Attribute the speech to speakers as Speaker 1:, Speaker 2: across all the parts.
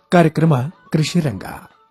Speaker 1: ಕಾರ್ಯಕ್ರಮ ಕೃಷಿ ರಂಗ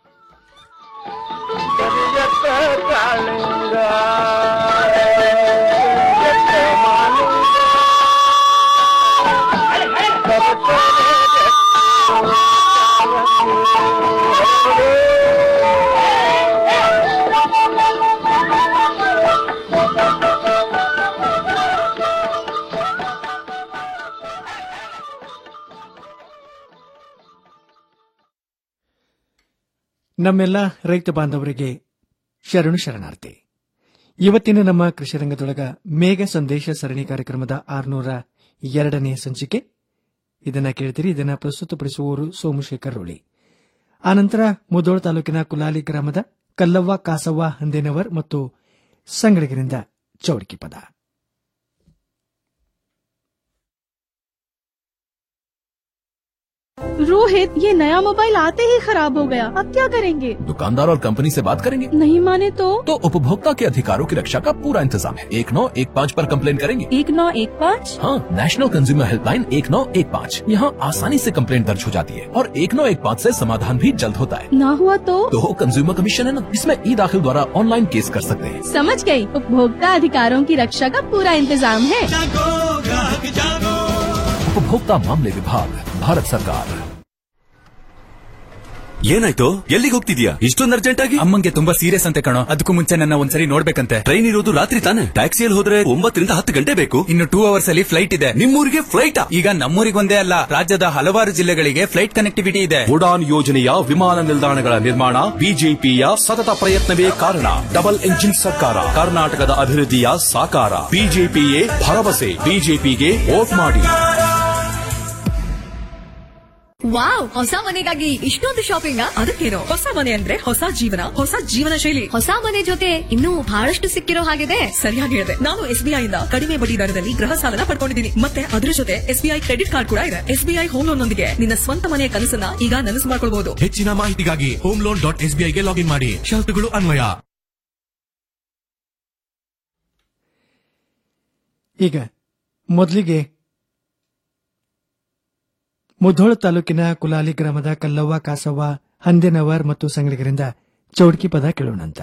Speaker 1: ನಮ್ಮೆಲ್ಲ ರೈತ ಬಾಂಧವರಿಗೆ ಶರಣು ಶರಣಾರ್ಥಿ ಇವತ್ತಿನ ನಮ್ಮ ಕೃಷಿ ರಂಗದೊಳಗ ಮೇಘ ಸಂದೇಶ ಸರಣಿ ಕಾರ್ಯಕ್ರಮದ ಆರುನೂರ ಎರಡನೆಯ ಸಂಚಿಕೆ ಇದನ್ನ ಕೇಳ್ತೀರಿ ಇದನ್ನ ಪ್ರಸ್ತುತಪಡಿಸುವವರು ಸೋಮಶೇಖರ್ ರೋಳಿ ಆನಂತರ ಮುದೋಳ ತಾಲೂಕಿನ ಕುಲಾಲಿ ಗ್ರಾಮದ ಕಲ್ಲವ್ವ ಕಾಸವ್ವ ಹಂದೇನವರ್ ಮತ್ತು ಸಂಗಳಿಗರಿಂದ ಚೌಡಿಕಿ ಪದ
Speaker 2: रोहित ये नया मोबाइल आते ही खराब हो गया अब क्या करेंगे
Speaker 3: दुकानदार और कंपनी से बात करेंगे
Speaker 2: नहीं माने तो
Speaker 3: तो उपभोक्ता के अधिकारों की रक्षा का पूरा इंतजाम है एक नौ एक पाँच पर कंप्लेन करेंगे
Speaker 2: एक नौ एक पाँच
Speaker 3: हाँ नेशनल कंज्यूमर हेल्पलाइन एक नौ एक पाँच यहाँ आसानी से कंप्लेन दर्ज हो जाती है और एक नौ एक पाँच ऐसी समाधान भी जल्द होता है
Speaker 2: ना हुआ तो
Speaker 3: तो कंज्यूमर कमीशन है ना इसमें ई दाखिल द्वारा ऑनलाइन केस कर सकते हैं
Speaker 2: समझ गई उपभोक्ता अधिकारों की रक्षा का पूरा इंतजाम है
Speaker 3: उपभोक्ता मामले विभाग भारत सरकार
Speaker 4: ಏನಾಯ್ತು ಎಲ್ಲಿಗೆ ಹೋಗ್ತಿದ್ಯಾ ಇಷ್ಟೊಂದು ಅರ್ಜೆಂಟ್ ಆಗಿ
Speaker 5: ಅಮ್ಮಂಗೆ ತುಂಬಾ ಸೀರಿಯಸ್ ಅಂತೆ ಕಣೋ ಅದಕ್ಕೂ ಮುಂಚೆ ನನ್ನ ಒಂದ್ಸರಿ ನೋಡ್ಬೇಕಂತೆ
Speaker 4: ಟ್ರೈನ್ ಇರೋದು ರಾತ್ರಿ ತಾನೆ ಟ್ಯಾಕ್ಸಿಯಲ್ಲಿ ಹೋದ್ರೆ ಒಂಬತ್ತರಿಂದ ಹತ್ತು ಗಂಟೆ ಬೇಕು
Speaker 5: ಇನ್ನು ಟೂ ಅವರ್ಸ್ ಅಲ್ಲಿ ಫ್ಲೈಟ್ ಇದೆ
Speaker 4: ನಿಮ್ಮೂರಿಗೆ ಫ್ಲೈಟ್
Speaker 5: ಈಗ ನಮ್ಮೂರಿಗೊಂದೇ ಅಲ್ಲ ರಾಜ್ಯದ ಹಲವಾರು ಜಿಲ್ಲೆಗಳಿಗೆ ಫ್ಲೈಟ್ ಕನೆಕ್ಟಿವಿಟಿ ಇದೆ
Speaker 4: ಉಡಾನ್ ಯೋಜನೆಯ ವಿಮಾನ ನಿಲ್ದಾಣಗಳ ನಿರ್ಮಾಣ ಬಿಜೆಪಿಯ ಸತತ ಪ್ರಯತ್ನವೇ ಕಾರಣ ಡಬಲ್ ಎಂಜಿನ್ ಸರ್ಕಾರ ಕರ್ನಾಟಕದ ಅಭಿವೃದ್ಧಿಯ ಸಾಕಾರ ಬಿಜೆಪಿಯೇ ಭರವಸೆ ಬಿಜೆಪಿಗೆ ವೋಟ್ ಮಾಡಿ
Speaker 6: ವಾವ್ ಹೊಸ ಮನೆಗಾಗಿ ಇಷ್ಟೊಂದು ಶಾಪಿಂಗ್ ಅದಕ್ಕೇನು ಹೊಸ ಮನೆ ಅಂದ್ರೆ ಹೊಸ ಜೀವನ ಹೊಸ ಜೀವನ ಶೈಲಿ ಹೊಸ ಮನೆ ಜೊತೆ ಇನ್ನೂ ಬಹಳಷ್ಟು ಸಿಕ್ಕಿರೋ ಹಾಗಿದೆ ಸರಿಯಾಗಿ ಹೇಳಿದೆ ನಾನು ಎಸ್ಬಿಐ ಇಂದ ಕಡಿಮೆ ಬಡ್ಡಿ ದರದಲ್ಲಿ ಗೃಹ ಸಾಲನ ಪಡ್ಕೊಂಡಿದ್ದೀನಿ ಮತ್ತೆ ಅದ್ರ ಜೊತೆ ಎಸ್ಬಿಐ ಕ್ರೆಡಿಟ್ ಕಾರ್ಡ್ ಕೂಡ ಇದೆ ಎಸ್ಬಿಐ ಹೋಮ್ ಲೋನ್ ನೊಂದಿಗೆ ನಿನ್ನ ಸ್ವಂತ ಮನೆಯ ಕನಸನ್ನ ಈಗ ನನಸು ಮಾಡ್ಕೊಳ್ಬಹುದು
Speaker 7: ಹೆಚ್ಚಿನ ಮಾಹಿತಿಗಾಗಿ ಹೋಮ್ ಲೋನ್ ಡಾಟ್ ಎಸ್ಬಿಐಗೆ ಲಾಗಿನ್ ಮಾಡಿ ಷರತ್ತುಗಳು ಅನ್ವಯ
Speaker 1: ಈಗ ಮೊದಲಿಗೆ ಮುಧೋಳ ತಾಲೂಕಿನ ಕುಲಾಲಿ ಗ್ರಾಮದ ಕಲ್ಲವ್ವ ಕಾಸವ್ವ ಹಂದೆನವರ್ ಮತ್ತು ಸಂಗಳಿಗರಿಂದ ಚೌಡ್ಕಿ ಪದ ಕೇಳೋಣಂತ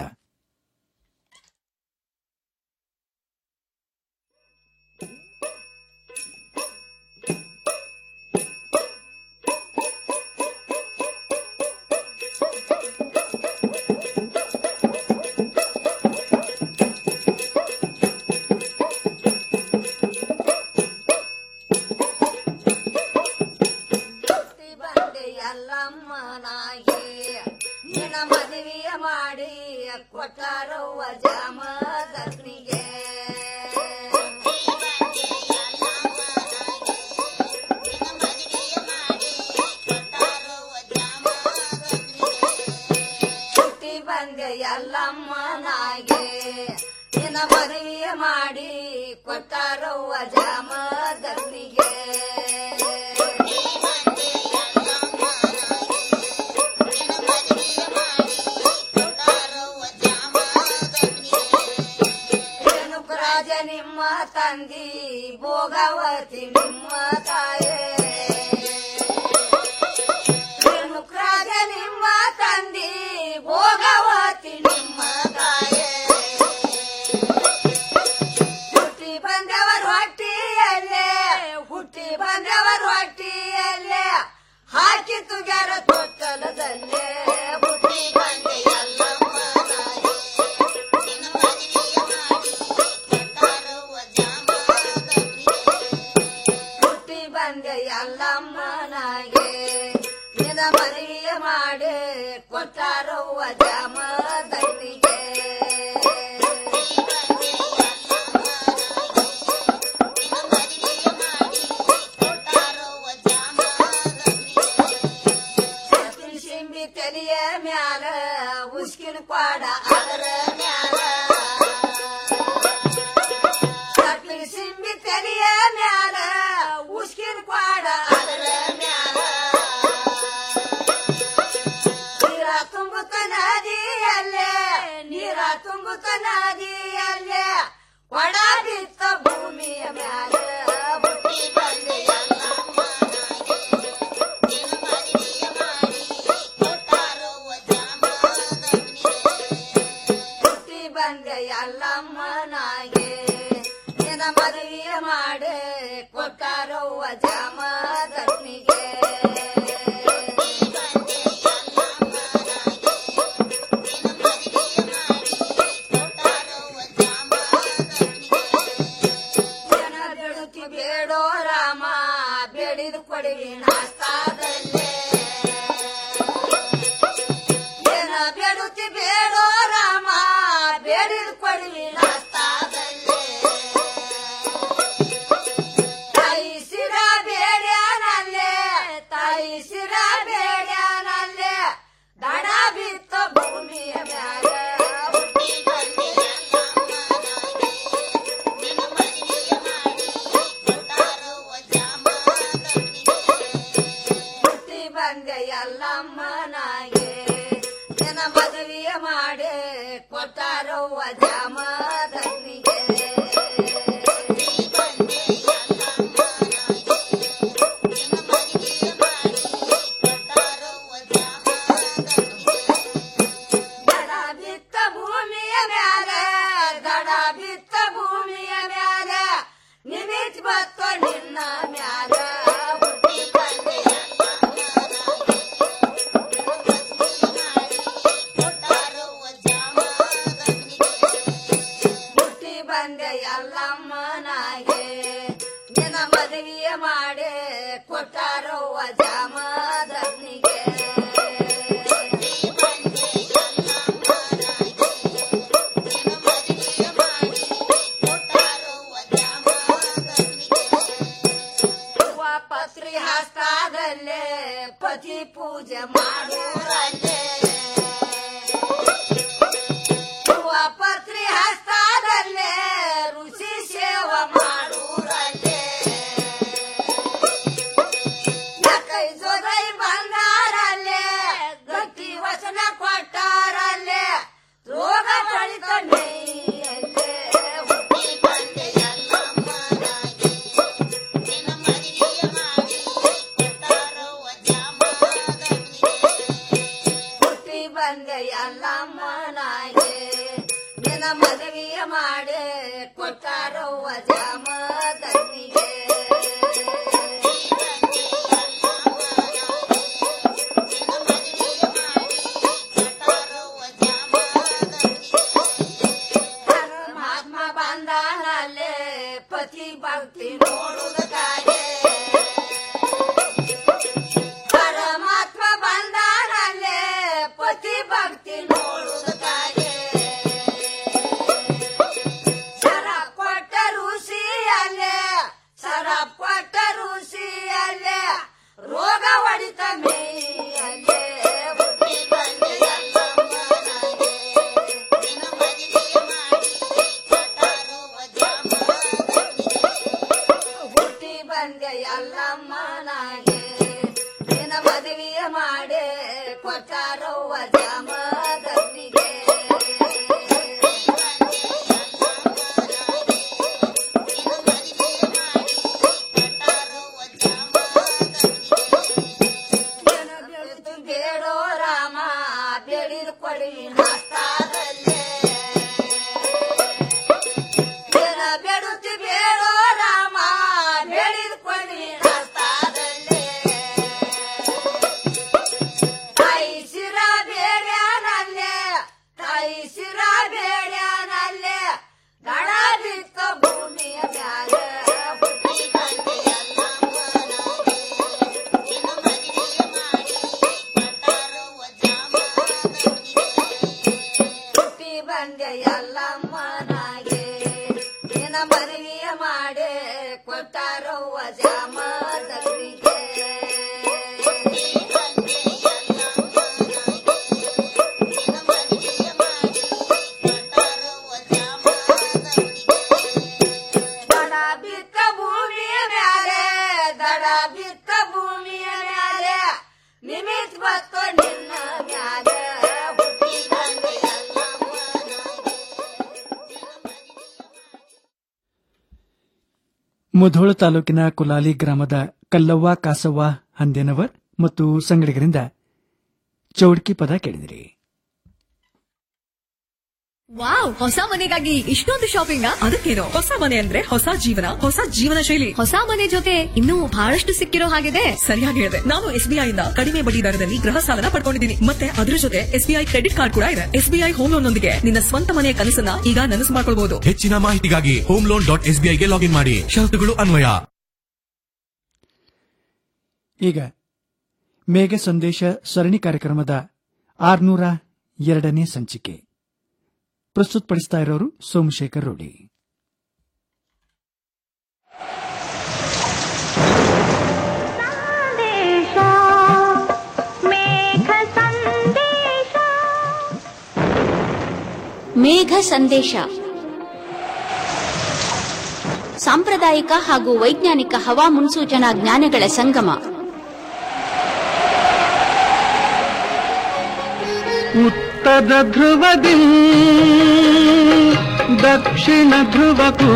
Speaker 8: ಬಂದೆ ಎಲ್ಲಮ್ಮನಾಗಿ ನಿನ್ನ ಮದುವೆಯ ಮಾಡಿ ಕೊಟ್ಟಾರವ್ವ ಜಾಮದಗ್ನಿಗೆ ಹುಟ್ಟಿ ಬಂದೆ ಎಲ್ಲಮ್ಮನಾಗಿ ನಿನ್ನ ಮದುವೆಯ ಮಾಡಿ ಕೊಟ್ಟಾರವ್ವ ಜಾಮದಗ್ನಿಗೆ ರೇಣುಕರಾಜ ನಿಮ್ಮ ತಂದಿ ಭೋಗವತಿ ನಿಮ್ಮ ತಾಯೇ ರೇಣುಕರಾಜ ನಿಮ್ಮ ತಂದಿ ಭೋಗವತಿ ನಿಮ್ಮ ತಾಯೇ ಹುಟ್ಟಿ ಬಂದವರು ಹೊಟ್ಟಿಯಲ್ಲೇ ಹುಟ್ಟಿ ಬಂದವರು ಹೊಟ್ಟಿಯಲ್ಲೇ ಹಾಕಿ ತುಗ್ಯಾರ ತೊಟ್ಟಲದಲ್ಲೇ ಹುಟ್ಟಿ ಬಂದೆ ಎಲ್ಲಮ್ಮನಾಗಿ ಹುಟ್ಟಿ ಬಂದೆ ಎಲ್ಲಮ್ಮನಾಗೆ ನಿನ ಮದುವೆ ಮಾಡಿ ಕೊಟ್ಟಾರವ್ವ ಜಾಮದಗ್ನಿಗೆ ಶಿಂಬಿ ತಲಿಯ ಮ್ಯಾಲ ಉಸ್ಕಿನ ಕ್ವಾಡ ಅದರ ಮ್ಯಾಲ ಸಟ್ಲಿ ಸಿಂಬಿ ತಲಿಯ ಮ್ಯಾಲ ಉಸ್ಕಿನ ಕ್ವಾಡ ಅದರ ಮ್ಯಾಲ ತೀರ ತುಂಬುತ್ತ ನದಿಯ ಅಲ್ಲಮ್ಮನಾಗೆ ನಿನ್ನ ಮದುವೆ ಮಾಡಿ ಕೊಟ್ಟಾರವ್ವ ಜಾಮದಗ್ನಿಗೆ ಜನ ಬೆಳುತ್ತಿ ಬೇಡೋ ರಾಮ ಬೇಡಿದು ಕೊಡಿವಿ ನಾಸ್ತಾದಲ್ಲೇ ಜನ ಬೆಳುತ್ತಿ ಬೇಡೋ ರಾಮ ಬೇಡಿದು ಕೊಡಿವಿ ನಾಸ್ತಾದಲ್ಲೇ ತಾಯಿ ಸಿರ ಬೇಡ್ಯಾನಲ್ಲೇ ತಾಯಿ ಸಿರ ಬೇಡ್ಯಾನಲ್ಲೇ ದಡ ಬಿತ್ತ ಭೂಮಿಯ ಮ್ಯಾಲ ಹುಟ್ಟಿ ಬಂದೆ ಹುಟ್ಟಿ ಬಂದೆ ಎಲ್ಲಮ್ಮನಾಗೆ ಜನ ಮದುವೆಯ ಮಾಡಿ ಕೊಟ್ಟಾರವ್ವ ಜಾಮದಗ್ನಿಗೆ ದಡ ಬಿತ್ತ ಭೂಮಿಯ ಮ್ಯಾಲ ದಡ ಬಿತ್ತ ಭೂಮಿಯ ಮ್ಯಾಲ ನಿಮಿತ್ ಬತ್ತ ನಿನ್ನ ಮ್ಯಾಲ ಹುಟ್ಟಿ ಬಂದೆ ಹುಟ್ಟಿ ಬಂದೆ ಎಲ್ಲಮ್ಮನಾಗೆ ನಿನ್ನ ಮದುವೆಯ ಮಾಡಿ ಕೊಟ್ಟಾರವ್ವ ಜಾಮದಗ್ನಿಗೆ ಹೂವ ಪತ್ರಿ ಹಸ್ತಾದಲ್ಲೇ ಪತಿ ಪೂಜೆ ಮಾಡೋರಲ್ಲೇ ಹೂವ ಪತ್ರಿ ಹಸ್ತಾದಲ್ಲೇ ಋಷಿ ಸೇವ ಮಾಡೋರಲ್ಲೇ ಕೈ ಜೋದೈ ಬಂದಾರಲ್ಲೇ ಗಟ್ಟಿ ವಚನ ಕೊಟ್ಟಾರಲ್ಲೇ ರೋಗ ಪಡಿತ ನೈಯಲ್ಲೇ ಹುಟ್ಟಿ ಬಂದೆ ಎಲ್ಲಮ್ಮನಾಗಿ ಹುಟ್ಟಿ ಬಂದೆ ಎಲ್ಲಮ್ಮನಾಗೆ ನಿನ್ನ ಮದುವೆಯ ಮಾಡಿ ಕೊಟ್ಟಾರವ್ವ ಜಾಮದಗ್ನಿಗೆ ಪರಮಾತ್ಮ ಬಂದಾನಲ್ಲೇ ಪತಿ ಭಕ್ತಿ ನೋಡುವುದಕ್ಕಾಗೆ ಪರಮಾತ್ಮ ಬಂದಾನಲ್ಲೇ ಪತಿ ಭಕ್ತಿ ನೋಡುವುದಕ್ಕಾಗೆ ಸರ ಕೊಟ್ಟ ಋಷಿಯಲ್ಲೇ ಸರ ಕೊಟ್ಟ ಋಷಿಯಲ್ಲೇ ರೋಗ ಹೊಡಿತ ಮೇಯಲ್ಲೇ ಹುಟ್ಟಿ ಬಂದೆ ಎಲ್ಲಮ್ಮನಾಗೆ. ಹುಟ್ಟಿ ಬಂದೆ ಎಲ್ಲಮ್ಮನಾಗೆ ನಿನ್ನ ಮದುವೆಯ ಮಾಡಿ ಕೊಟ್ಟಾರವ್ವ ಜಾಮದಗ್ನಿಗೆ ಜನ ಬೆಳೆದು ಬೇಡೋ ರಾಮ ಬೇಡಿದ ಕೊಡಿ ನಾಸ್ತಾದಲ್ಲೇ ಜನ ಬೆಡುತ್ತಿ ಬೇಡೋ ರಾಮ ಬೇಡಿದ ಕೊಡಿ ನಾಸ್ತಾದಲ್ಲೇ ತಾಯಿ ಸಿರ ಬೇಡ್ಯಾನಲ್ಲೇ ತಾಯಿ ಸಿರ ಬೇಡ್ಯಾನಲ್ಲೇ ಗಡ ಬಿತ್ತ ಭೂಮಿಯ ಮ್ಯಾಲ ಹುಟ್ಟಿ ಬಂದೆ ಹುಟ್ಟಿ ಬಂದೆ ಎಲ್ಲಮ್ಮನಾಗೆ ನಿನ್ನ ಮದುವೆಯ ಮಾಡಿ ಕೊಟ್ಟಾರವ್ವ ಜಾಮದಗ್ನಿಗೆ ದಡ ಬಿತ್ತ ಭೂಮಿಯ ಮ್ಯಾಲೆ ದಡ ಬಿತ್ತ ಭೂಮಿಯ ಮ್ಯಾಲೆ ನಿಮಿತ್ ಬತ್ತು ನಿನ್ನ ಮ್ಯಾಲೆ ಹುಟ್ಟಿ ಬಂದೆ
Speaker 1: ಮುಧೋಳ ತಾಲೂಕಿನ ಕುಲಾಲಿ ಗ್ರಾಮದ ಕಲ್ಲವ್ವ ಕಾಸವ್ವ ಹಂದೇನವರ್ ಮತ್ತು ಸಂಗಡಿಗರಿಂದ ಚೌಡ್ಕಿ ಪದ ಕೇಳಿದಿರಿ
Speaker 6: ವಾವ್ ಹೊಸ ಮನೆಗಾಗಿ ಇಷ್ಟೊಂದು ಶಾಪಿಂಗ್ ಅದಕ್ಕೇನು ಹೊಸ ಮನೆ ಅಂದ್ರೆ ಹೊಸ ಜೀವನ ಹೊಸ ಜೀವನ ಶೈಲಿ ಹೊಸ ಮನೆ ಜೊತೆ ಇನ್ನೂ ಬಹಳಷ್ಟು ಸಿಕ್ಕಿರೋ ಹಾಗಿದೆ ಸರಿಯಾಗಿ ಹೇಳಿದೆ ನಾನು ಎಸ್ಬಿಐ ಇಂದ ಕಡಿಮೆ ಬಡ್ಡಿ ದರದಲ್ಲಿ ಗೃಹ ಸಾಲನ ಪಡ್ಕೊಂಡಿದ್ದೀನಿ ಮತ್ತೆ ಅದರ ಜೊತೆ ಎಸ್ಬಿಐ ಕ್ರೆಡಿಟ್ ಕಾರ್ಡ್ ಕೂಡ ಇದೆ ಎಸ್ಬಿಐ ಹೋಮ್ ಲೋನ್ ನೊಂದಿಗೆ ನಿನ್ನ ಸ್ವಂತ ಮನೆಯ ಕನಸನ್ನ ಈಗ ನನಸು ಮಾಡ್ಕೊಳ್ಬಹುದು
Speaker 7: ಹೆಚ್ಚಿನ ಮಾಹಿತಿಗಾಗಿ ಹೋಮ್ ಲೋನ್ ಡಾಟ್ ಎಸ್ಬಿಐಗೆ ಲಾಗಿನ್ ಮಾಡಿ ಷರತ್ತುಗಳು ಅನ್ವಯ
Speaker 1: ಈಗ ಮೇಘ ಸಂದೇಶ ಸರಣಿ ಕಾರ್ಯಕ್ರಮದ ಆರ್ನೂರ ಎರಡನೇ ಸಂಚಿಕೆ ಪ್ರಸ್ತುತಪಡಿಸ್ತಾ ಇರೋರು ಸೋಮಶೇಖರ್ ರೋಡಿ
Speaker 9: ಮೇಘ ಸಂದೇಶ ಸಾಂಪ್ರದಾಯಿಕ ಹಾಗೂ ವೈಜ್ಞಾನಿಕ ಹವಾ ಮುನ್ಸೂಚನಾ ಜ್ಞಾನಗಳ ಸಂಗಮ
Speaker 10: ಉತ್ತರ ಧ್ರುವದಿ ದಕ್ಷಿಣ ಧ್ರುವಕ್ಕೂ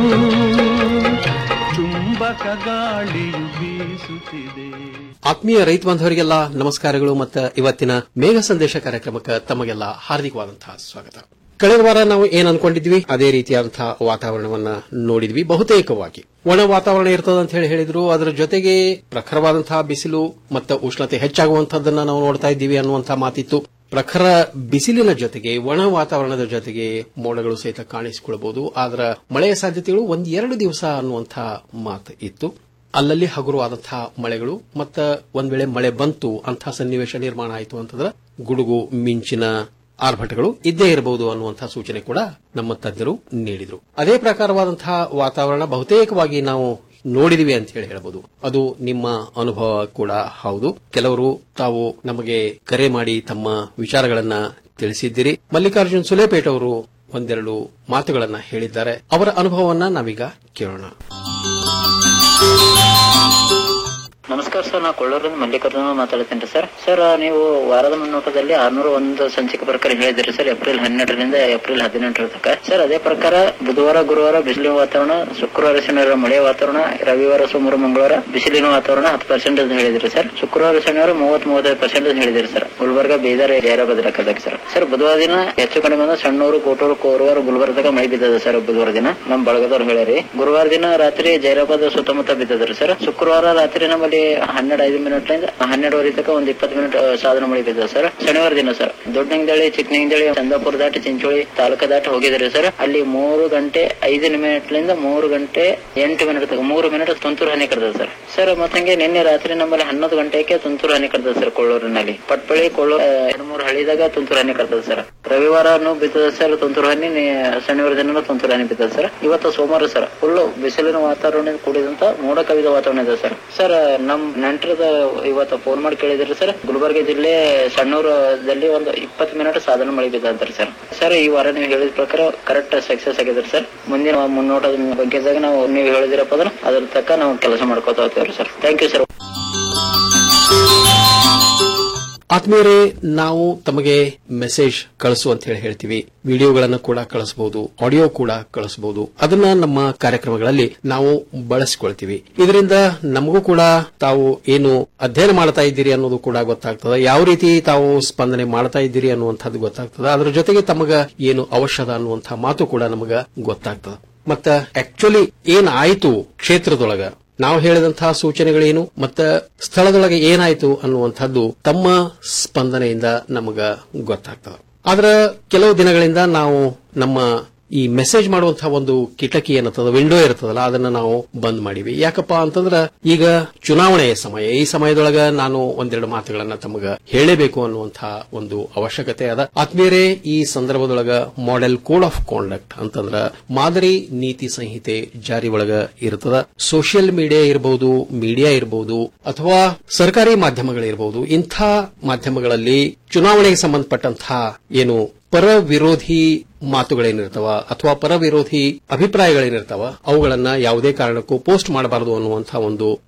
Speaker 10: ಚುಂಬಕ ಗಾಳಿಯು ಬೀಸುತ್ತಿದೆ
Speaker 11: ಆತ್ಮೀಯ ರೈತ ಬಾಂಧವರಿಗೆಲ್ಲ ನಮಸ್ಕಾರಗಳು ಮತ್ತು ಇವತ್ತಿನ ಮೇಘ ಸಂದೇಶ ಕಾರ್ಯಕ್ರಮಕ್ಕೆ ತಮಗೆಲ್ಲ ಹಾರ್ದಿಕವಾದಂತಹ ಸ್ವಾಗತ ಕಳೆದ ವಾರ ನಾವು ಏನ್ ಅನ್ಕೊಂಡಿದ್ವಿ ಅದೇ ರೀತಿಯಾದಂತಹ ವಾತಾವರಣವನ್ನ ನೋಡಿದ್ವಿ ಬಹುತೇಕವಾಗಿ ಒಣ ವಾತಾವರಣ ಇರ್ತದೆ ಅಂತ ಹೇಳಿ ಹೇಳಿದ್ರು ಅದರ ಜೊತೆಗೆ ಪ್ರಖರವಾದಂತಹ ಬಿಸಿಲು ಮತ್ತು ಉಷ್ಣತೆ ಹೆಚ್ಚಾಗುವಂತಹದ್ದನ್ನ ನಾವು ನೋಡ್ತಾ ಇದ್ದೀವಿ ಅನ್ನುವಂತಹ ಮಾತಿತ್ತು ಪ್ರಖರ ಬಿಸಿಲಿನ ಜೊತೆಗೆ ಒಣ ವಾತಾವರಣದ ಜೊತೆಗೆ ಮೋಡಗಳು ಸಹಿತ ಕಾಣಿಸಿಕೊಳ್ಳಬಹುದು ಆದ್ರ ಮಳೆಯ ಸಾಧ್ಯತೆಗಳು ಒಂದ್ ಎರಡು ದಿವಸ ಅನ್ನುವಂತಹ ಮಾತು ಇತ್ತು ಅಲ್ಲಲ್ಲಿ ಹಗುರವಾದಂತಹ ಮಳೆಗಳು ಮತ್ತ ಒಂದ್ ವೇಳೆ ಮಳೆ ಬಂತು ಅಂತಹ ಸನ್ನಿವೇಶ ನಿರ್ಮಾಣ ಆಯಿತು ಅಂತಂದ್ರೆ ಗುಡುಗು ಮಿಂಚಿನ ಆರ್ಭಟಗಳು ಇದ್ದೇ ಇರಬಹುದು ಅನ್ನುವಂತಹ ಸೂಚನೆ ಕೂಡ ನಮ್ಮ ತಜ್ಞರು ನೀಡಿದ್ರು ಅದೇ ಪ್ರಕಾರವಾದಂತಹ ವಾತಾವರಣ ಬಹುತೇಕವಾಗಿ ನಾವು ನೋಡಿದಿವಿ ಅಂತ ಹೇಳಿ ಹೇಳಬಹುದು ಅದು ನಿಮ್ಮ ಅನುಭವ ಕೂಡ ಹೌದು ಕೆಲವರು ತಾವು ನಮಗೆ ಕರೆ ಮಾಡಿ ತಮ್ಮ ವಿಚಾರಗಳನ್ನ ತಿಳಿಸಿದ್ದೀರಿ ಮಲ್ಲಿಕಾರ್ಜುನ್ ಸುಲೇಪೇಟ್ ಅವರು ಒಂದೆರಡು ಮಾತುಗಳನ್ನ ಹೇಳಿದ್ದಾರೆ ಅವರ ಅನುಭವವನ್ನ ನಾವೀಗ ಕೇಳೋಣ
Speaker 12: ನಮಸ್ಕಾರ ಸರ್ ನಾ ಕೊಳ್ಳೂರಿಂದ ಮಲ್ಲಿಕಾರ್ಜುನ ಮಾತಾಡ್ತೇನೆ ಸರ್ ಸರ್ ನೀವು ವಾರದ ಮುನ್ನೋಟದಲ್ಲಿ ಆರ್ನೂರ ಒಂದು ಸಂಚಿಕೆ ಪ್ರಕಾರ ಹೇಳಿದ್ರಿ ಸರ್ ಏಪ್ರಿಲ್ ಹನ್ನೆರಡರಿಂದ ಏಪ್ರಿಲ್ ಹದಿನೆಂಟರ ತನಕ ಸರ್ ಅದೇ ಪ್ರಕಾರ ಬುಧವಾರ ಗುರುವಾರ ಬಿಸಿಲಿನ ವಾತಾವರಣ ಶುಕ್ರವಾರ ಶನಿವಾರ ಮಳೆಯ ವಾತಾವರಣ ರವಿವಾರ ಸೋಮವಾರ ಮಂಗಳವಾರ ಬಿಸಿಲಿನ ವಾತಾವರಣ ಹತ್ತು ಪರ್ಸೆಂಟ್ ಅಂತ ಹೇಳಿದ್ರಿ ಸರ್ ಶುಕ್ರವಾರ ಶನಿವಾರ ಮೂವತ್ ಮೂವತ್ತೈದು ಪರ್ಸೆಂಟ್ ಅಂತ ಹೇಳಿದ್ರಿ ಸರ್ ಗುಲ್ಬರ್ಗ ಬೀದರ್ ಜೈರಾಬಾದ್ ಲೆಕ್ಕದಾಗ ಸರ್ ಸರ್ ಬುಧವಾರ ದಿನ ಹೆಚ್ಚು ಕಡಿಮೆ ಅಂದ್ರೆ ಸಣ್ಣೂರು ಕೋಟೂರು ಕೋರವಾರ ಗುಲ್ಬರ್ಗದಾಗ ಮಳೆ ಬಿದ್ದದ ಸರ್ ಬುಧವಾರ ದಿನ ನಮ್ ಬಳಗದವ್ರು ಹೇಳ್ಯಾರಿ ಗುರುವಾರ ದಿನ ರಾತ್ರಿ ಜೈರಾಬಾದ್ ಸುತ್ತಮುತ್ತ ಬಿದ್ದದ್ರಿ ಸರ್ ಶುಕ್ರವಾರ ರಾತ್ರಿ ನಮ್ಮಲ್ಲಿ ಹನ್ನೆರಡು ಐದು ಮಿನಿಟ್ ಹನ್ನೆರಡುವರೆ ತನಕ ಒಂದ್ ಇಪ್ಪತ್ತು ಮಿನಿಟ್ ಸಾಧನ ಮಳೆ ಬಿದ್ದದ ಸರ್ ಶನಿವಾರ ದಿನ ಸರ್ ದೊಡ್ಡಂಗದಳ್ಳಿ ಚಿಕ್ಕನಂಗದಳ್ಳಿ ಚಂದಾಪುರ ದಾಟಿ ಚಿಂಚೋಳಿ ತಾಲೂಕ ದಾಟಿ ಹೋಗಿದ್ರಿ ಸರ್ ಅಲ್ಲಿ ಮೂರು ಗಂಟೆ ಐದು ನಿಮಿಟ್ಲಿಂದ ಮೂರು ಗಂಟೆ ಎಂಟು ಮಿನಿಟ್ ತನಕ ಮೂರು ಮಿನಿಟ್ ತುಂತುರು ಹನಿ ಕರ್ತದ ಸರ್ ಸರ್ ಮತ್ತಂಗೆ ನಿನ್ನೆ ರಾತ್ರಿ ನಮ್ಮಲ್ಲಿ ಹನ್ನೊಂದು ಗಂಟೆಗೆ ತುಂತುರು ಹನಿ ಕರ್ತದ ಸರ್ ಕೊಳ್ಳೂರಿನಲ್ಲಿ ಪಟ್ಪಳಿ ಕೊಳ್ಳೂರು ಎರಡು ಮೂರು ಹಳಿದಾಗ ತುಂತುರು ಹನಿ ಕರ್ತದ ಸರ್ ರವಿವಾರನು ಬಿದ್ದದ ಸರ್ ತುಂತುರು ಹನಿ ನಿ- ಶನಿವಾರ ದಿನ ತುಂತುರು ಹನಿ ಬಿದ್ದದ ಸರ್ ಇವತ್ತು ಸೋಮವಾರ ಸರ್ ಫುಲ್ ಬಿಸಿಲಿನ ವಾತಾವರಣ ಕೂಡಿದಂತ ಮೋಡ ಕವಿದ ವಾತಾವರಣ ಇದೆ ಸರ್ ಸರ್ ನಮ್ ನೆಂಟರದ ಇವತ್ತು ಫೋನ್ ಮಾಡಿ ಕೇಳಿದ್ರಿ ಸರ್ ಗುಲ್ಬರ್ಗ ಜಿಲ್ಲೆ ಸಣ್ಣೂರದಲ್ಲಿ ಒಂದು ಇಪ್ಪತ್ತು ಮಿನಿಟ್ ಸಾಧನ ಮಳೆ ಬಿದ್ದಂತಾರೆ ಸರ್ ಸರ್ ಈ ವಾರ ನೀವು ಹೇಳಿದ ಪ್ರಕಾರ ಕರೆಕ್ಟ್ ಸಕ್ಸಸ್ ಆಗಿದ್ರಿ ಸರ್ ಮುಂದಿನ ಮುನ್ನೋಟದ ಬಗ್ಗೆದಾಗ ನಾವು ನೀವು ಹೇಳಿದಿರಪ್ಪ ಅಂದ್ರೆ ಅದ್ರ ತಕ್ಕ ನಾವು ಕೆಲಸ ಮಾಡ್ಕೋತಾ ಹೋಗ್ತೇವ್ರಿ ಸರ್ ಥ್ಯಾಂಕ್ ಯು ಸರ್
Speaker 11: ಆತ್ಮೀಯರೇ ನಾವು ತಮಗೆ ಮೆಸೇಜ್ ಕಳಿಸು ಅಂತ ಹೇಳಿ ಹೇಳ್ತೀವಿ ವಿಡಿಯೋಗಳನ್ನು ಕೂಡ ಕಳಿಸಬಹುದು ಆಡಿಯೋ ಕೂಡ ಕಳಿಸಬಹುದು ಅದನ್ನ ನಮ್ಮ ಕಾರ್ಯಕ್ರಮಗಳಲ್ಲಿ ನಾವು ಬಳಸಿಕೊಳ್ತೀವಿ ಇದರಿಂದ ನಮಗೂ ಕೂಡ ತಾವು ಏನು ಅಧ್ಯಯನ ಮಾಡ್ತಾ ಇದ್ದೀರಿ ಅನ್ನೋದು ಕೂಡ ಗೊತ್ತಾಗ್ತದೆ ಯಾವ ರೀತಿ ತಾವು ಸ್ಪಂದನೆ ಮಾಡ್ತಾ ಇದ್ದೀರಿ ಅನ್ನುವಂಥದ್ದು ಗೊತ್ತಾಗ್ತದೆ ಅದರ ಜೊತೆಗೆ ತಮಗ ಏನು ಅವಶ್ಯದ ಅನ್ನುವಂಥ ಮಾತು ಕೂಡ ನಮಗ ಗೊತ್ತಾಗ್ತದೆ ಮತ್ತ ಆಕ್ಚುಲಿ ಏನ್ ಆಯ್ತು ಕ್ಷೇತ್ರದೊಳಗ ನಾವು ಹೇಳಿದಂತಹ ಸೂಚನೆಗಳೇನು ಮತ್ತ ಸ್ಥಳದೊಳಗೆ ಏನಾಯ್ತು ಅನ್ನುವಂಥದ್ದು ತಮ್ಮ ಸ್ಪಂದನೆಯಿಂದ ನಮಗ ಗೊತ್ತಾಗ್ತದೆ ಆದ್ರ ಕೆಲವು ದಿನಗಳಿಂದ ನಾವು ನಮ್ಮ ಈ ಮೆಸೇಜ್ ಮಾಡುವಂತಹ ಒಂದು ಕಿಟಕಿ ಏನತ್ತದ ವಿಂಡೋ ಇರ್ತದಲ್ಲ ಅದನ್ನ ನಾವು ಬಂದ್ ಮಾಡಿವಿ ಯಾಕಪ್ಪ ಅಂತಂದ್ರ ಈಗ ಚುನಾವಣೆಯ ಸಮಯ ಈ ಸಮಯದೊಳಗ ನಾನು ಒಂದೆರಡು ಮಾತುಗಳನ್ನ ತಮಗ ಹೇಳಬೇಕು ಅನ್ನುವಂತಹ ಒಂದು ಅವಶ್ಯಕತೆ ಅದ ಆತ್ಮೀಯರೇ ಈ ಸಂದರ್ಭದೊಳಗ ಮಾಡೆಲ್ ಕೋಡ್ ಆಫ್ ಕಾಂಡಕ್ಟ್ ಅಂತಂದ್ರ ಮಾದರಿ ನೀತಿ ಸಂಹಿತೆ ಜಾರಿ ಒಳಗ ಇರ್ತದ ಸೋಷಿಯಲ್ ಮೀಡಿಯಾ ಇರಬಹುದು ಮೀಡಿಯಾ ಇರಬಹುದು ಅಥವಾ ಸರ್ಕಾರಿ ಮಾಧ್ಯಮಗಳಿರಬಹುದು ಇಂಥ ಮಾಧ್ಯಮಗಳಲ್ಲಿ ಚುನಾವಣೆಗೆ ಸಂಬಂಧಪಟ್ಟಂತಹ ಏನು ಪರ ವಿರೋಧಿ ಮಾತುಗಳೇನಿರ್ತಾವ ಅಥವಾ ಪರ ವಿರೋಧಿ ಅಭಿಪ್ರಾಯಗಳೇನಿರ್ತಾವ ಅವುಗಳನ್ನ ಯಾವುದೇ ಕಾರಣಕ್ಕೂ ಪೋಸ್ಟ್ ಮಾಡಬಾರದು ಅನ್ನುವಂತಹ ಒಂದು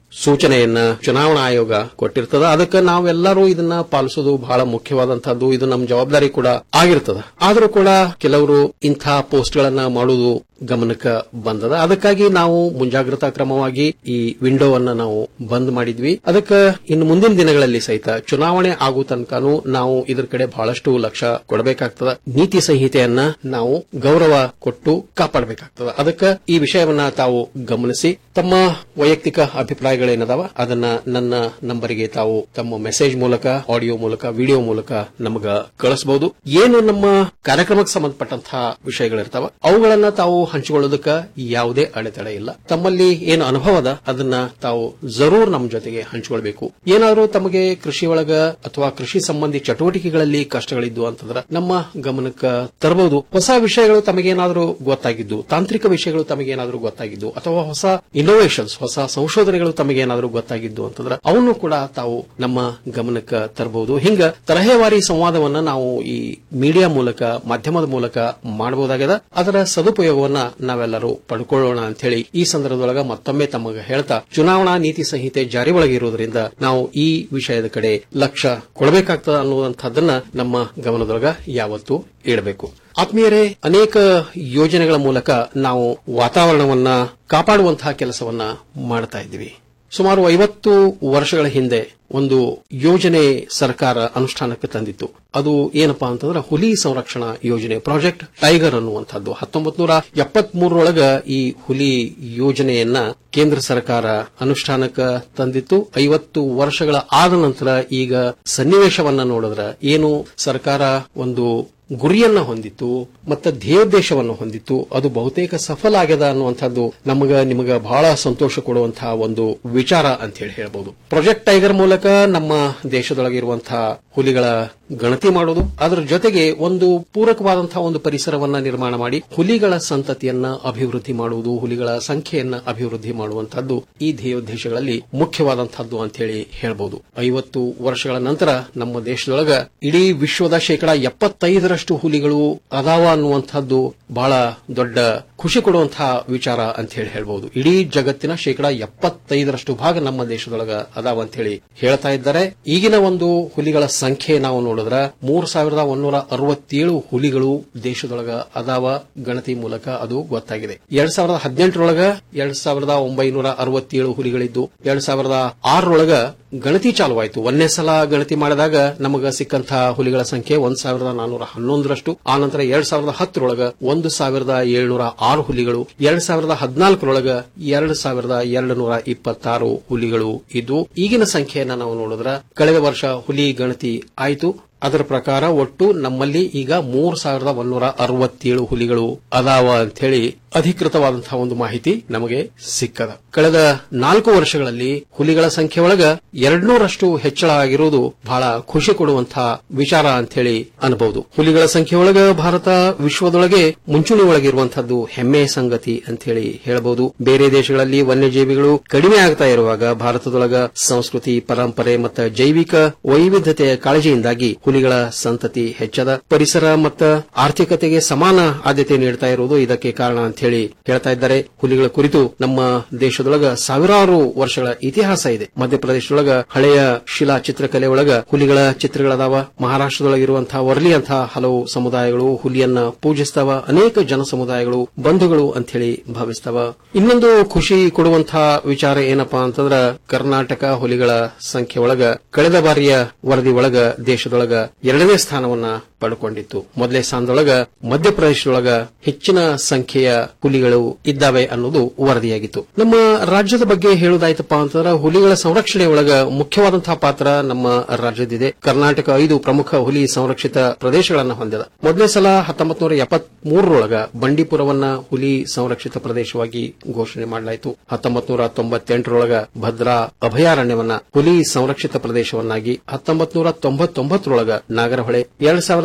Speaker 11: ಸೂಚನೆಯನ್ನ ಚುನಾವಣಾ ಆಯೋಗ ಕೊಟ್ಟಿರ್ತದ ಅದಕ್ಕೆ ನಾವೆಲ್ಲರೂ ಇದನ್ನ ಪಾಲಿಸೋದು ಬಹಳ ಮುಖ್ಯವಾದಂತಹದ್ದು ಇದು ನಮ್ಮ ಜವಾಬ್ದಾರಿ ಕೂಡ ಆಗಿರ್ತದ ಆದರೂ ಕೂಡ ಕೆಲವರು ಇಂಥ ಪೋಸ್ಟ್ ಗಳನ್ನ ಮಾಡುವುದು ಗಮನಕ್ಕೆ ಬಂದದ ಅದಕ್ಕಾಗಿ ನಾವು ಮುಂಜಾಗ್ರತಾ ಕ್ರಮವಾಗಿ ಈ ವಿಂಡೋವನ್ನ ನಾವು ಬಂದ್ ಮಾಡಿದ್ವಿ ಅದಕ್ಕೆ ಇನ್ನು ಮುಂದಿನ ದಿನಗಳಲ್ಲಿ ಸಹಿತ ಚುನಾವಣೆ ಆಗೋ ತನಕನೂ ನಾವು ಇದ್ರ ಕಡೆ ಬಹಳಷ್ಟು ಲಕ್ಷ್ಯ ಕೊಡಬೇಕಾಗ್ತದ ನೀತಿ ಸಂಹಿತೆಯನ್ನ ನಾವು ಗೌರವ ಕೊಟ್ಟು ಕಾಪಾಡಬೇಕಾಗ್ತದ ಅದಕ್ಕೆ ಈ ವಿಷಯವನ್ನ ತಾವು ಗಮನಿಸಿ ತಮ್ಮ ವೈಯಕ್ತಿಕ ಅಭಿಪ್ರಾಯಗಳೇನದಾವ ಅದನ್ನ ನನ್ನ ನಂಬರಿಗೆ ತಾವು ತಮ್ಮ ಮೆಸೇಜ್ ಮೂಲಕ ಆಡಿಯೋ ಮೂಲಕ ವಿಡಿಯೋ ಮೂಲಕ ನಮಗ ಕಳಿಸಬಹುದು ಏನು ನಮ್ಮ ಕಾರ್ಯಕ್ರಮಕ್ಕೆ ಸಂಬಂಧಪಟ್ಟಂತಹ ವಿಷಯಗಳಿರ್ತಾವ ಅವುಗಳನ್ನ ತಾವು ಹಂಚಿಕೊಳ್ಳೋದಕ್ಕ ಯಾವುದೇ ಅಡೆತಡೆ ಇಲ್ಲ ತಮ್ಮಲ್ಲಿ ಏನು ಅನುಭವ ಅದ ಅದನ್ನ ತಾವು ಜರೂರ್ ನಮ್ಮ ಜೊತೆಗೆ ಹಂಚಿಕೊಳ್ಬೇಕು ಏನಾದರೂ ತಮಗೆ ಕೃಷಿ ಒಳಗ ಅಥವಾ ಕೃಷಿ ಸಂಬಂಧಿ ಚಟುವಟಿಕೆಗಳಲ್ಲಿ ಕಷ್ಟಗಳಿದ್ದು ಅಂತಂದ್ರ ನಮ್ಮ ಗಮನಕ್ಕೆ ತರಬಹುದು ಹೊಸ ವಿಷಯಗಳು ತಮಗೇನಾದರೂ ಗೊತ್ತಾಗಿದ್ದು ತಾಂತ್ರಿಕ ವಿಷಯಗಳು ತಮಗೇನಾದರೂ ಗೊತ್ತಾಗಿದ್ದು ಅಥವಾ ಹೊಸ ಇನ್ನೋವೇಷನ್ಸ್ ಹೊಸ ಸಂಶೋಧನೆಗಳು ತಮಗೇನಾದರೂ ಗೊತ್ತಾಗಿದ್ದು ಅಂತಂದ್ರ ಅವನ್ನು ಕೂಡ ತಾವು ನಮ್ಮ ಗಮನಕ್ಕೆ ತರಬಹುದು ಹಿಂಗ ತರಹೇವಾರಿ ಸಂವಾದವನ್ನ ನಾವು ಈ ಮೀಡಿಯಾ ಮೂಲಕ ಮಾಧ್ಯಮದ ಮೂಲಕ ಮಾಡಬಹುದಾಗಿದೆ ಅದರ ಸದುಪಯೋಗವನ್ನ ನಾವೆಲ್ಲರೂ ಪಡ್ಕೊಳ್ಳೋಣ ಅಂತ ಹೇಳಿ ಈ ಸಂದರ್ಭದೊಳಗ ಮತ್ತೊಮ್ಮೆ ತಮಗೆ ಹೇಳ್ತಾ ಚುನಾವಣಾ ನೀತಿ ಸಂಹಿತೆ ಜಾರಿ ಒಳಗಿರುವುದರಿಂದ ನಾವು ಈ ವಿಷಯದ ಕಡೆ ಲಕ್ಷ್ಯ ಕೊಡಬೇಕಾಗ್ತದ ಅನ್ನುವಂಥದ್ದನ್ನ ನಮ್ಮ ಗಮನದೊಳಗ ಯಾವತ್ತೂ ಇಡಬೇಕು ಆತ್ಮೀಯರೇ ಅನೇಕ ಯೋಜನೆಗಳ ಮೂಲಕ ನಾವು ವಾತಾವರಣವನ್ನ ಕಾಪಾಡುವಂತಹ ಕೆಲಸವನ್ನ ಮಾಡ್ತಾ ಇದ್ದೀವಿ ಸುಮಾರು ಐವತ್ತು ವರ್ಷಗಳ ಹಿಂದೆ ಒಂದು ಯೋಜನೆ ಸರ್ಕಾರ ಅನುಷ್ಠಾನಕ್ಕೆ ತಂದಿತ್ತು ಅದು ಏನಪ್ಪಾ ಅಂತಂದ್ರೆ ಹುಲಿ ಸಂರಕ್ಷಣಾ ಯೋಜನೆ ಪ್ರಾಜೆಕ್ಟ್ ಟೈಗರ್ ಅನ್ನುವಂಥದ್ದು ಹತ್ತೊಂಬತ್ ನೂರ ಎಪ್ಪತ್ಮೂರರೊಳಗ ಈ ಹುಲಿ ಯೋಜನೆಯನ್ನ ಕೇಂದ್ರ ಸರ್ಕಾರ ಅನುಷ್ಠಾನಕ್ಕೆ ತಂದಿತ್ತು ಐವತ್ತು ವರ್ಷಗಳ ಆದ ನಂತರ ಈಗ ಸನ್ನಿವೇಶವನ್ನ ನೋಡಿದ್ರ ಏನು ಸರ್ಕಾರ ಒಂದು ಗುರಿಯನ್ನ ಹೊಂದಿತ್ತು ಮತ್ತೆ ಧ್ಯೇಯೋದ್ದೇಶವನ್ನು ಹೊಂದಿತ್ತು ಅದು ಬಹುತೇಕ ಸಫಲ ಆಗ್ಯದ ಅನ್ನುವಂಥದ್ದು ನಮಗ ನಿಮಗ ಬಹಳ ಸಂತೋಷ ಕೊಡುವಂತಹ ಒಂದು ವಿಚಾರ ಅಂತ ಹೇಳಿ ಹೇಳಬಹುದು ಪ್ರಾಜೆಕ್ಟ್ ಟೈಗರ್ ಮೂಲಕ ನಮ್ಮ ದೇಶದೊಳಗಿರುವಂತಹ ಹುಲಿಗಳ ಗಣತಿ ಮಾಡೋದು ಅದರ ಜೊತೆಗೆ ಒಂದು ಪೂರಕವಾದಂತಹ ಒಂದು ಪರಿಸರವನ್ನ ನಿರ್ಮಾಣ ಮಾಡಿ ಹುಲಿಗಳ ಸಂತತಿಯನ್ನ ಅಭಿವೃದ್ಧಿ ಮಾಡುವುದು ಹುಲಿಗಳ ಸಂಖ್ಯೆಯನ್ನ ಅಭಿವೃದ್ಧಿ ಮಾಡುವಂತಹದ್ದು ಈ ಧ್ಯೇಯೋದ್ದೇಶಗಳಲ್ಲಿ ಮುಖ್ಯವಾದಂತಹದ್ದು ಅಂತ ಹೇಳಿ ಹೇಳಬಹುದು ಐವತ್ತು ವರ್ಷಗಳ ನಂತರ ನಮ್ಮ ದೇಶದೊಳಗ ಇಡೀ ವಿಶ್ವದ ಶೇಕಡಾ ಎಪ್ಪತ್ತೈದರಷ್ಟು ಹುಲಿಗಳು ಅದಾವ ಅನ್ನುವಂಥದ್ದು ಬಹಳ ದೊಡ್ಡ ಖುಷಿ ಕೊಡುವಂತಹ ವಿಚಾರ ಅಂತ ಹೇಳಿ ಹೇಳ್ಬಹುದು ಇಡೀ ಜಗತ್ತಿನ ಶೇಕಡಾ ಎಪ್ಪತ್ತೈದರಷ್ಟು ಭಾಗ ನಮ್ಮ ದೇಶದೊಳಗ ಅದಾವ ಅಂತ ಹೇಳಿ ಹೇಳ್ತಾ ಇದ್ದಾರೆ ಈಗಿನ ಒಂದು ಹುಲಿಗಳ ಸಂಖ್ಯೆ ನಾವು ನೋಡಿದ್ರ ಮೂರ್ ಸಾವಿರದ ಒಂದೂರ ಅರವತ್ತೇಳು ಹುಲಿಗಳು ದೇಶದೊಳಗ ಅದಾವ ಗಣತಿ ಮೂಲಕ ಅದು ಗೊತ್ತಾಗಿದೆ ಎರಡ್ ಸಾವಿರದ ಹದಿನೆಂಟರೊಳಗ ಎರಡ್ ಸಾವಿರದ ಒಂಬೈನೂರ ಅರವತ್ತೇಳು ಹುಲಿಗಳಿದ್ದು ಎರಡ್ ಸಾವಿರದ ಆರರೊಳಗ ಗಣತಿ ಚಾಲುವಾಯಿತು ಒಂದೇ ಸಲ ಗಣತಿ ಮಾಡಿದಾಗ ನಮಗ ಸಿಕ್ಕಂತಹ ಹುಲಿಗಳ ಸಂಖ್ಯೆ ಒಂದ್ ಸಾವಿರದ ನಾನೂರ ಹನ್ನೊಂದರಷ್ಟು ಆನಂತರ ಎರಡ್ ಸಾವಿರದ ಹತ್ತರೊಳಗ ಒಂದು ಸಾವಿರದ ಏಳ್ನೂರ ಆರು ಹುಲಿಗಳು ಎರಡ್ ಸಾವಿರದ ಹದಿನಾಲ್ಕರೊಳಗ ಎರಡ್ ಸಾವಿರದ ಎರಡು ನೂರ ಇಪ್ಪತ್ತಾರು ಹುಲಿಗಳು ಇದ್ದು ಈಗಿನ ಸಂಖ್ಯೆಯನ್ನ ನಾವು ನೋಡಿದ್ರ ಕಳೆದ ವರ್ಷ ಹುಲಿ ಗಣತಿ ಆಯಿತು ಅದರ ಪ್ರಕಾರ ಒಟ್ಟು ನಮ್ಮಲ್ಲಿ ಈಗ ಮೂರ್ ಸಾವಿರದ ಒಂದೂರ ಅರವತ್ತೇಳು ಹುಲಿಗಳು ಅದಾವ ಅಂತ ಹೇಳಿ ಅಧಿಕೃತವಾದಂತಹ ಒಂದು ಮಾಹಿತಿ ನಮಗೆ ಸಿಕ್ಕದ ಕಳೆದ ನಾಲ್ಕು ವರ್ಷಗಳಲ್ಲಿ ಹುಲಿಗಳ ಸಂಖ್ಯೆ ಒಳಗ ಎರಡ್ನೂರಷ್ಟು ಹೆಚ್ಚಳ ಆಗಿರುವುದು ಬಹಳ ಖುಷಿ ಕೊಡುವಂತಹ ವಿಚಾರ ಅಂತ ಹೇಳಿ ಅನ್ಬಹುದು ಹುಲಿಗಳ ಸಂಖ್ಯೆ ಒಳಗ ಭಾರತ ವಿಶ್ವದೊಳಗೆ ಮುಂಚೂಣಿ ಒಳಗಿರುವಂತಹದ್ದು ಹೆಮ್ಮೆಯ ಸಂಗತಿ ಅಂತ ಹೇಳಿ ಹೇಳಬಹುದು ಬೇರೆ ದೇಶಗಳಲ್ಲಿ ವನ್ಯಜೀವಿಗಳು ಕಡಿಮೆ ಆಗ್ತಾ ಇರುವಾಗ ಭಾರತದೊಳಗ ಸಂಸ್ಕೃತಿ ಪರಂಪರೆ ಮತ್ತು ಜೈವಿಕ ವೈವಿಧ್ಯತೆಯ ಕಾಳಜಿಯಿಂದಾಗಿ ಹುಲಿಗಳ ಸಂತತಿ ಹೆಚ್ಚದ ಪರಿಸರ ಮತ್ತು ಆರ್ಥಿಕತೆಗೆ ಸಮಾನ ಆದ್ಯತೆ ನೀಡ್ತಾ ಇರುವುದು ಇದಕ್ಕೆ ಕಾರಣ ಅಂತ ಹೇಳಿ ಹೇಳ್ತಾ ಇದ್ದಾರೆ ಹುಲಿಗಳ ಕುರಿತು ನಮ್ಮ ದೇಶದೊಳಗ ಸಾವಿರಾರು ವರ್ಷಗಳ ಇತಿಹಾಸ ಇದೆ ಮಧ್ಯಪ್ರದೇಶದೊಳಗ ಹಳೆಯ ಶಿಲಾ ಚಿತ್ರಕಲೆ ಒಳಗ ಹುಲಿಗಳ ಚಿತ್ರಗಳದಾವ ಮಹಾರಾಷ್ಟ್ರದೊಳಗಿರುವಂತಹ ವರ್ಲಿ ಅಂತ ಹಲವು ಸಮುದಾಯಗಳು ಹುಲಿಯನ್ನ ಪೂಜಿಸ್ತಾವ ಅನೇಕ ಜನ ಸಮುದಾಯಗಳು ಬಂಧುಗಳು ಅಂತ ಹೇಳಿ ಭಾವಿಸ್ತಾವ ಇನ್ನೊಂದು ಖುಷಿ ಕೊಡುವಂತಹ ವಿಚಾರ ಏನಪ್ಪಾ ಅಂತಂದ್ರ ಕರ್ನಾಟಕ ಹುಲಿಗಳ ಸಂಖ್ಯೆ ಒಳಗ ಕಳೆದ ಬಾರಿಯ ವರದಿ ಒಳಗ ದೇಶದೊಳಗ ಎರಡನೇ ಸ್ಥಾನವನ್ನ ಪಡ್ಕೊಂಡಿತ್ತು ಮೊದಲೇ ಸ್ಥಾನದೊಳಗ ಮಧ್ಯಪ್ರದೇಶದೊಳಗ ಹೆಚ್ಚಿನ ಸಂಖ್ಯೆಯ ಹುಲಿಗಳು ಇದ್ದಾವೆ ಅನ್ನೋದು ವರದಿಯಾಗಿತ್ತು ನಮ್ಮ ರಾಜ್ಯದ ಬಗ್ಗೆ ಹೇಳುವುದಾಯ್ತಪ್ಪ ಅಂತಂದ್ರೆ ಹುಲಿಗಳ ಸಂರಕ್ಷಣೆ ಒಳಗ ಮುಖ್ಯವಾದಂತಹ ಪಾತ್ರ ನಮ್ಮ ರಾಜ್ಯದಿದೆ ಕರ್ನಾಟಕ ಐದು ಪ್ರಮುಖ ಹುಲಿ ಸಂರಕ್ಷಿತ ಪ್ರದೇಶಗಳನ್ನು ಹೊಂದಿದೆ ಮೊದಲನೇ ಸಲ ಹತ್ತೊಂಬತ್ತು ನೂರ ಎಪ್ಪತ್ಮೂರರೊಳಗ ಬಂಡೀಪುರವನ್ನ ಹುಲಿ ಸಂರಕ್ಷಿತ ಪ್ರದೇಶವಾಗಿ ಘೋಷಣೆ ಮಾಡಲಾಯಿತು ಹತ್ತೊಂಬತ್ತು ನೂರ ತೊಂಬತ್ತೆಂಟರೊಳಗ ಭದ್ರಾ ಅಭಯಾರಣ್ಯವನ್ನ ಹುಲಿ ಸಂರಕ್ಷಿತ ಪ್ರದೇಶವನ್ನಾಗಿ ಹತ್ತೊಂಬತ್ತು ನೂರ ತೊಂಬತ್ತೊಂಬತ್ತರೊಳಗ ನಾಗರಹೊಳೆ ಎರಡ್ ಸಾವಿರದ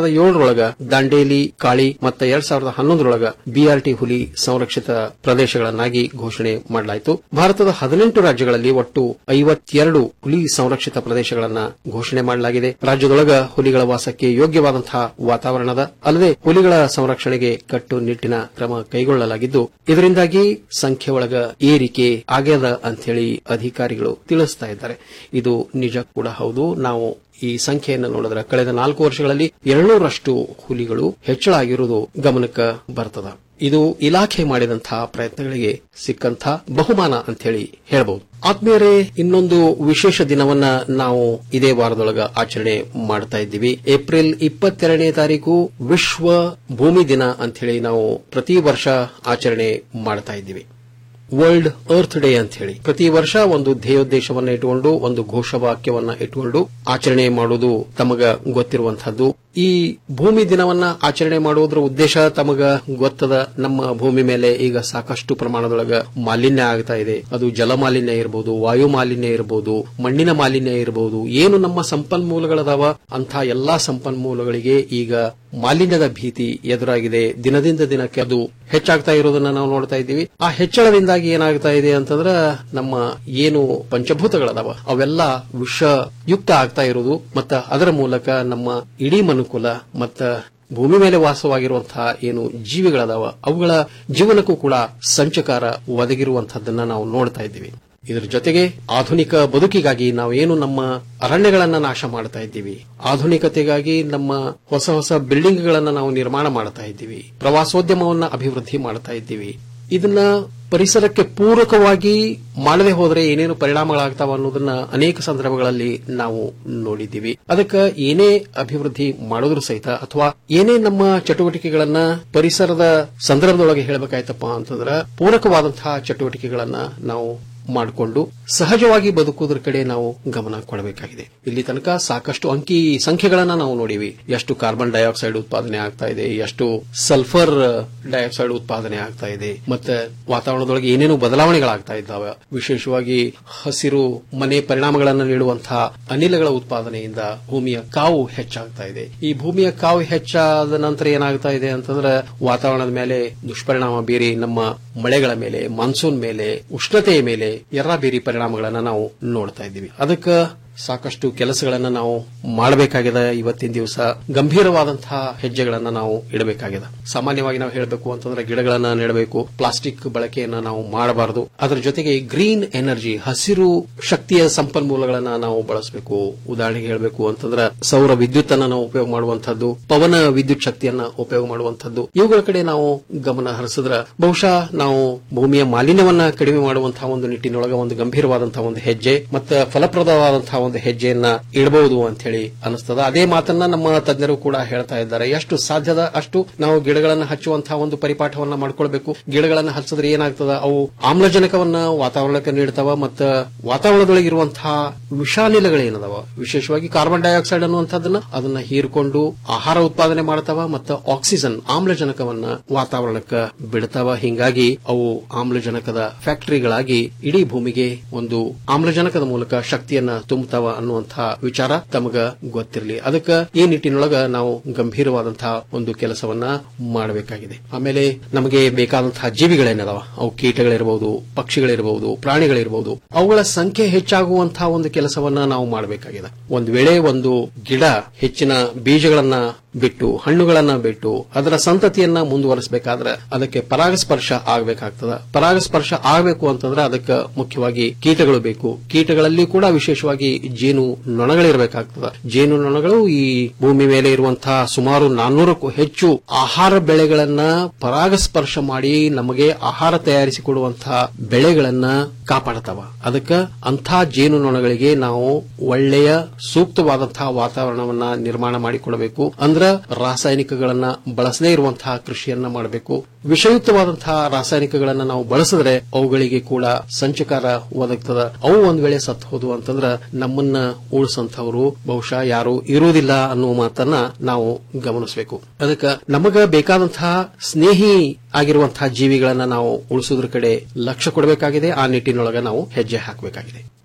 Speaker 11: ಸಾವಿರದ ಏಳರೊಳಗ ದಾಂಡೇಲಿ ಕಾಳಿ ಮತ್ತು ಎರಡ್ ಸಾವಿರದ ಹನ್ನೊಂದರೊಳಗ ಬಿಆರ್ಟಿ ಹುಲಿ ಸಂರಕ್ಷಿತ ಪ್ರದೇಶಗಳನ್ನಾಗಿ ಘೋಷಣೆ ಮಾಡಲಾಯಿತು ಭಾರತದ ಹದಿನೆಂಟು ರಾಜ್ಯಗಳಲ್ಲಿ ಒಟ್ಟು ಐವತ್ತೆರಡು ಹುಲಿ ಸಂರಕ್ಷಿತ ಪ್ರದೇಶಗಳನ್ನ ಘೋಷಣೆ ಮಾಡಲಾಗಿದೆ ರಾಜ್ಯದೊಳಗ ಹುಲಿಗಳ ವಾಸಕ್ಕೆ ಯೋಗ್ಯವಾದಂತಹ ವಾತಾವರಣದ ಅಲ್ಲದೆ ಹುಲಿಗಳ ಸಂರಕ್ಷಣೆಗೆ ಕಟ್ಟುನಿಟ್ಟಿನ ಕ್ರಮ ಕೈಗೊಳ್ಳಲಾಗಿದ್ದು ಇದರಿಂದಾಗಿ ಸಂಖ್ಯೆ ಒಳಗ ಏರಿಕೆ ಆಗ್ಯದ ಅಂಥೇಳಿ ಅಧಿಕಾರಿಗಳು ತಿಳಿಸ್ತಾ ಇದ್ದಾರೆ ಇದು ನಿಜ ಕೂಡ ಹೌದು ನಾವು ಈ ಸಂಖ್ಯೆಯನ್ನು ನೋಡಿದ್ರೆ ಕಳೆದ ನಾಲ್ಕು ವರ್ಷಗಳಲ್ಲಿ ಎರಡ್ನೂರಷ್ಟು ಹುಲಿಗಳು ಹೆಚ್ಚಳ ಆಗಿರುವುದು ಗಮನಕ್ಕೆ ಬರ್ತದ ಇದು ಇಲಾಖೆ ಮಾಡಿದಂತಹ ಪ್ರಯತ್ನಗಳಿಗೆ ಸಿಕ್ಕಂತ ಬಹುಮಾನ ಅಂತ ಹೇಳಿ ಹೇಳಬಹುದು ಆತ್ಮೀಯರೇ ಇನ್ನೊಂದು ವಿಶೇಷ ದಿನವನ್ನ ನಾವು ಇದೇ ವಾರದೊಳಗ ಆಚರಣೆ ಮಾಡ್ತಾ ಇದ್ದೀವಿ ಏಪ್ರಿಲ್ ಇಪ್ಪತ್ತೆರಡನೇ ತಾರೀಕು ವಿಶ್ವ ಭೂಮಿ ದಿನ ಅಂತ ಹೇಳಿ ನಾವು ಪ್ರತಿ ವರ್ಷ ಆಚರಣೆ ಮಾಡ್ತಾ ಇದ್ದೀವಿ ವರ್ಲ್ಡ್ ಅರ್ತ್ ಡೇ ಅಂತ ಹೇಳಿ ಪ್ರತಿ ವರ್ಷ ಒಂದು ಧ್ಯೇಯೋದ್ದೇಶವನ್ನ ಇಟ್ಟುಕೊಂಡು ಒಂದು ಘೋಷವಾಕ್ಯವನ್ನ ಇಟ್ಟುಕೊಂಡು ಆಚರಣೆ ಮಾಡುವುದು ತಮಗ ಗೊತ್ತಿರುವಂತಹದ್ದು ಈ ಭೂಮಿ ದಿನವನ್ನ ಆಚರಣೆ ಮಾಡುವುದರ ಉದ್ದೇಶ ತಮಗ ಗೊತ್ತದ ನಮ್ಮ ಭೂಮಿ ಮೇಲೆ ಈಗ ಸಾಕಷ್ಟು ಪ್ರಮಾಣದೊಳಗ ಮಾಲಿನ್ಯ ಆಗ್ತಾ ಇದೆ ಅದು ಜಲ ಮಾಲಿನ್ಯ ಇರಬಹುದು ವಾಯು ಮಾಲಿನ್ಯ ಇರಬಹುದು ಮಣ್ಣಿನ ಮಾಲಿನ್ಯ ಇರಬಹುದು ಏನು ನಮ್ಮ ಸಂಪನ್ಮೂಲಗಳದಾವ ಅಂಥ ಎಲ್ಲಾ ಸಂಪನ್ಮೂಲಗಳಿಗೆ ಈಗ ಮಾಲಿನ್ಯದ ಭೀತಿ ಎದುರಾಗಿದೆ ದಿನದಿಂದ ದಿನಕ್ಕೆ ಅದು ಹೆಚ್ಚಾಗ್ತಾ ಇರೋದನ್ನ ನಾವು ನೋಡ್ತಾ ಇದ್ದೀವಿ ಆ ಹೆಚ್ಚಳದಿಂದಾಗಿ ಏನಾಗ್ತಾ ಇದೆ ಅಂತಂದ್ರ ನಮ್ಮ ಏನು ಪಂಚಭೂತಗಳದಾವ ಅವೆಲ್ಲ ವಿಷಯುಕ್ತ ಆಗ್ತಾ ಇರೋದು ಮತ್ತ ಅದರ ಮೂಲಕ ನಮ್ಮ ಇಡೀ ಮನುಕುಲ ಮತ್ತ ಭೂಮಿ ಮೇಲೆ ವಾಸವಾಗಿರುವಂತಹ ಏನು ಜೀವಿಗಳದಾವ ಅವುಗಳ ಜೀವನಕ್ಕೂ ಕೂಡ ಸಂಚಕಾರ ಒದಗಿರುವಂತಹದ್ದನ್ನ ನಾವು ನೋಡ್ತಾ ಇದ್ದೀವಿ ಇದರ ಜೊತೆಗೆ ಆಧುನಿಕ ಬದುಕಿಗಾಗಿ ನಾವೇನು ನಮ್ಮ ಅರಣ್ಯಗಳನ್ನ ನಾಶ ಮಾಡ್ತಾ ಇದ್ದೀವಿ ಆಧುನಿಕತೆಗಾಗಿ ನಮ್ಮ ಹೊಸ ಹೊಸ ಬಿಲ್ಡಿಂಗ್ಗಳನ್ನ ನಾವು ನಿರ್ಮಾಣ ಮಾಡ್ತಾ ಇದ್ದೀವಿ ಪ್ರವಾಸೋದ್ಯಮವನ್ನ ಅಭಿವೃದ್ಧಿ ಮಾಡ್ತಾ ಇದ್ದೀವಿ ಇದನ್ನ ಪರಿಸರಕ್ಕೆ ಪೂರಕವಾಗಿ ಮಾಡದೆ ಹೋದರೆ ಏನೇನು ಪರಿಣಾಮಗಳಾಗ್ತಾವ ಅನ್ನೋದನ್ನ ಅನೇಕ ಸಂದರ್ಭಗಳಲ್ಲಿ ನಾವು ನೋಡಿದ್ದೀವಿ ಅದಕ್ಕೆ ಏನೇ ಅಭಿವೃದ್ಧಿ ಮಾಡೋದ್ರ ಸಹಿತ ಅಥವಾ ಏನೇ ನಮ್ಮ ಚಟುವಟಿಕೆಗಳನ್ನ ಪರಿಸರದ ಸಂದರ್ಭದೊಳಗೆ ಹೇಳಬೇಕಾಯ್ತಪ್ಪ ಅಂತಂದ್ರ ಪೂರಕವಾದಂತಹ ಚಟುವಟಿಕೆಗಳನ್ನ ನಾವು ಮಾಡಿಕೊಂಡು ಸಹಜವಾಗಿ ಬದುಕುವುದರ ಕಡೆ ನಾವು ಗಮನ ಕೊಡಬೇಕಾಗಿದೆ ಇಲ್ಲಿ ತನಕ ಸಾಕಷ್ಟು ಅಂಕಿ ಸಂಖ್ಯೆಗಳನ್ನ ನಾವು ನೋಡಿವಿ ಎಷ್ಟು ಕಾರ್ಬನ್ ಡೈಆಕ್ಸೈಡ್ ಉತ್ಪಾದನೆ ಆಗ್ತಾ ಇದೆ ಎಷ್ಟು ಸಲ್ಫರ್ ಡೈಆಕ್ಸೈಡ್ ಉತ್ಪಾದನೆ ಆಗ್ತಾ ಇದೆ ಮತ್ತೆ ವಾತಾವರಣದೊಳಗೆ ಏನೇನು ಬದಲಾವಣೆಗಳಾಗ್ತಾ ಇದ್ದಾವೆ ವಿಶೇಷವಾಗಿ ಹಸಿರು ಮನೆ ಪರಿಣಾಮಗಳನ್ನು ನೀಡುವಂತಹ ಅನಿಲಗಳ ಉತ್ಪಾದನೆಯಿಂದ ಭೂಮಿಯ ಕಾವು ಹೆಚ್ಚಾಗ್ತಾ ಇದೆ ಈ ಭೂಮಿಯ ಕಾವು ಹೆಚ್ಚಾದ ನಂತರ ಏನಾಗ್ತಾ ಇದೆ ಅಂತಂದ್ರೆ ವಾತಾವರಣದ ಮೇಲೆ ದುಷ್ಪರಿಣಾಮ ಬೀರಿ ನಮ್ಮ ಮಳೆಗಳ ಮೇಲೆ ಮಾನ್ಸೂನ್ ಮೇಲೆ ಉಷ್ಣತೆಯ ಮೇಲೆ ಎರ್ರಾಬೇರಿ ಪರಿಣಾಮಗಳನ್ನ ನಾವು ನೋಡ್ತಾ ಇದ್ದೀವಿ ಅದಕ್ಕೆ ಸಾಕಷ್ಟು ಕೆಲಸಗಳನ್ನ ನಾವು ಮಾಡಬೇಕಾಗಿದೆ ಇವತ್ತಿನ ದಿವಸ ಗಂಭೀರವಾದಂತಹ ಹೆಜ್ಜೆಗಳನ್ನ ನಾವು ಇಡಬೇಕಾಗಿದೆ ಸಾಮಾನ್ಯವಾಗಿ ನಾವು ಹೇಳಬೇಕು ಅಂತಂದ್ರೆ ಗಿಡಗಳನ್ನ ನೆಡಬೇಕು ಪ್ಲಾಸ್ಟಿಕ್ ಬಳಕೆಯನ್ನ ನಾವು ಮಾಡಬಾರದು ಅದರ ಜೊತೆಗೆ ಗ್ರೀನ್ ಎನರ್ಜಿ ಹಸಿರು ಶಕ್ತಿಯ ಸಂಪನ್ಮೂಲಗಳನ್ನ ನಾವು ಬಳಸಬೇಕು ಉದಾಹರಣೆಗೆ ಹೇಳಬೇಕು ಅಂತಂದ್ರೆ ಸೌರ ವಿದ್ಯುತ್ ಅನ್ನ ನಾವು ಉಪಯೋಗ ಮಾಡುವಂತಹದ್ದು ಪವನ ವಿದ್ಯುತ್ ಶಕ್ತಿಯನ್ನ ಉಪಯೋಗ ಮಾಡುವಂತಹದ್ದು ಇವುಗಳ ಕಡೆ ನಾವು ಗಮನ ಹರಿಸಿದ್ರೆ ಬಹುಶಃ ನಾವು ಭೂಮಿಯ ಮಾಲಿನ್ಯವನ್ನ ಕಡಿಮೆ ಮಾಡುವಂತಹ ಒಂದು ನಿಟ್ಟಿನೊಳಗೆ ಒಂದು ಗಂಭೀರವಾದಂತಹ ಒಂದು ಹೆಜ್ಜೆ ಮತ್ತೆ ಫಲಪ್ರದವಾದಂತಹ ಒಂದು ಹೆಜ್ಜೆಯನ್ನ ಇಡಬಹುದು ಅಂತ ಹೇಳಿ ಅನಿಸ್ತದ ಅದೇ ಮಾತನ್ನ ನಮ್ಮ ತಜ್ಞರು ಕೂಡ ಹೇಳ್ತಾ ಇದ್ದಾರೆ ಎಷ್ಟು ಸಾಧ್ಯದ ಅಷ್ಟು ನಾವು ಗಿಡಗಳನ್ನ ಹಚ್ಚುವಂತಹ ಒಂದು ಪರಿಪಾಠವನ್ನ ಮಾಡ್ಕೊಳ್ಬೇಕು ಗಿಡಗಳನ್ನ ಹಚ್ಚಿದ್ರೆ ಏನಾಗ್ತದ ಅವು ಆಮ್ಲಜನಕವನ್ನ ವಾತಾವರಣಕ್ಕೆ ನೀಡ್ತಾವ ಮತ್ತ ವಾತಾವರಣದೊಳಗೆ ಇರುವಂತಹ ವಿಷಾನಿಲಗಳೇನದಾವ ವಿಶೇಷವಾಗಿ ಕಾರ್ಬನ್ ಡೈಆಕ್ಸೈಡ್ ಅನ್ನುವಂಥದ್ದನ್ನ ಅದನ್ನ ಹೀರ್ಕೊಂಡು ಆಹಾರ ಉತ್ಪಾದನೆ ಮಾಡ್ತಾವ ಮತ್ತ ಆಕ್ಸಿಜನ್ ಆಮ್ಲಜನಕವನ್ನ ವಾತಾವರಣಕ್ಕೆ ಬಿಡ್ತಾವ ಹಿಂಗಾಗಿ ಅವು ಆಮ್ಲಜನಕದ ಫ್ಯಾಕ್ಟರಿಗಳಾಗಿ ಇಡೀ ಭೂಮಿಗೆ ಒಂದು ಆಮ್ಲಜನಕದ ಮೂಲಕ ಶಕ್ತಿಯನ್ನ ತುಂಬುತ್ತಾವ ಅನ್ನುವಂತಹ ವಿಚಾರ ತಮಗ ಗೊತ್ತಿರಲಿ ಅದಕ್ಕೆ ಈ ನಿಟ್ಟಿನೊಳಗ ನಾವು ಗಂಭೀರವಾದಂತಹ ಒಂದು ಕೆಲಸವನ್ನ ಮಾಡಬೇಕಾಗಿದೆ ಆಮೇಲೆ ನಮಗೆ ಬೇಕಾದಂತಹ ಜೀವಿಗಳೇನದಾವ ಅವು ಕೀಟಗಳಿರಬಹುದು ಪಕ್ಷಿಗಳಿರಬಹುದು ಪ್ರಾಣಿಗಳಿರಬಹುದು ಅವುಗಳ ಸಂಖ್ಯೆ ಹೆಚ್ಚಾಗುವಂತಹ ಒಂದು ಕೆಲಸವನ್ನ ನಾವು ಮಾಡಬೇಕಾಗಿದೆ ಒಂದು ವೇಳೆ ಒಂದು ಗಿಡ ಹೆಚ್ಚಿನ ಬೀಜಗಳನ್ನ ಬಿಟ್ಟು ಹಣ್ಣುಗಳನ್ನ ಬಿಟ್ಟು ಅದರ ಸಂತತಿಯನ್ನ ಮುಂದುವರಿಸಬೇಕಾದ್ರೆ ಅದಕ್ಕೆ ಪರಾಗಸ್ಪರ್ಶ ಆಗಬೇಕಾಗ್ತದ ಪರಾಗಸ್ಪರ್ಶ ಆಗಬೇಕು ಅಂತಂದ್ರೆ ಅದಕ್ಕೆ ಮುಖ್ಯವಾಗಿ ಕೀಟಗಳು ಬೇಕು ಕೀಟಗಳಲ್ಲಿ ಕೂಡ ವಿಶೇಷವಾಗಿ ಜೇನು ನೊಣಗಳಿರಬೇಕಾಗ್ತದ ಜೇನು ನೊಣಗಳು ಈ ಭೂಮಿ ಮೇಲೆ ಇರುವಂತಹ ಸುಮಾರು ನಾನ್ನೂರಕ್ಕೂ ಹೆಚ್ಚು ಆಹಾರ ಬೆಳೆಗಳನ್ನ ಪರಾಗಸ್ಪರ್ಶ ಮಾಡಿ ನಮಗೆ ಆಹಾರ ತಯಾರಿಸಿಕೊಡುವಂತಹ ಬೆಳೆಗಳನ್ನ ಕಾಪಾಡ್ತಾವ ಅದಕ್ಕೆ ಅಂಥ ಜೇನು ನೊಣಗಳಿಗೆ ನಾವು ಒಳ್ಳೆಯ ಸೂಕ್ತವಾದಂತಹ ವಾತಾವರಣವನ್ನ ನಿರ್ಮಾಣ ಮಾಡಿಕೊಡಬೇಕು ಅಂದ್ರ ರಾಸಾಯನಿಕಗಳನ್ನ ಬಳಸದೇ ಇರುವಂತಹ ಕೃಷಿಯನ್ನ ಮಾಡಬೇಕು ವಿಷಯುಕ್ತವಾದಂತಹ ರಾಸಾಯನಿಕಗಳನ್ನ ನಾವು ಬಳಸಿದ್ರೆ ಅವುಗಳಿಗೆ ಕೂಡ ಸಂಚಕಾರ ಒದಗ್ತದ ಅವು ಒಂದ್ ವೇಳೆ ಸತ್ತು ಹೋದು ಅಂತಂದ್ರ ನಮ್ಮನ್ನ ಉಳಿಸಂತವರು ಬಹುಶಃ ಯಾರು ಇರುವುದಿಲ್ಲ ಅನ್ನುವ ಮಾತನ್ನ ನಾವು ಗಮನಿಸಬೇಕು ಅದಕ್ಕೆ ನಮಗ ಬೇಕಾದಂತಹ ಸ್ನೇಹಿ ಆಗಿರುವಂತಹ ಜೀವಿಗಳನ್ನ ನಾವು ಉಳಿಸೋದ್ರ ಕಡೆ ಲಕ್ಷ್ಯ ಕೊಡಬೇಕಾಗಿದೆ ಆ ನಿಟ್ಟಿನೊಳಗ ನಾವು ಹೆಜ್ಜೆ ಹಾಕಬೇಕಾಗಿದೆ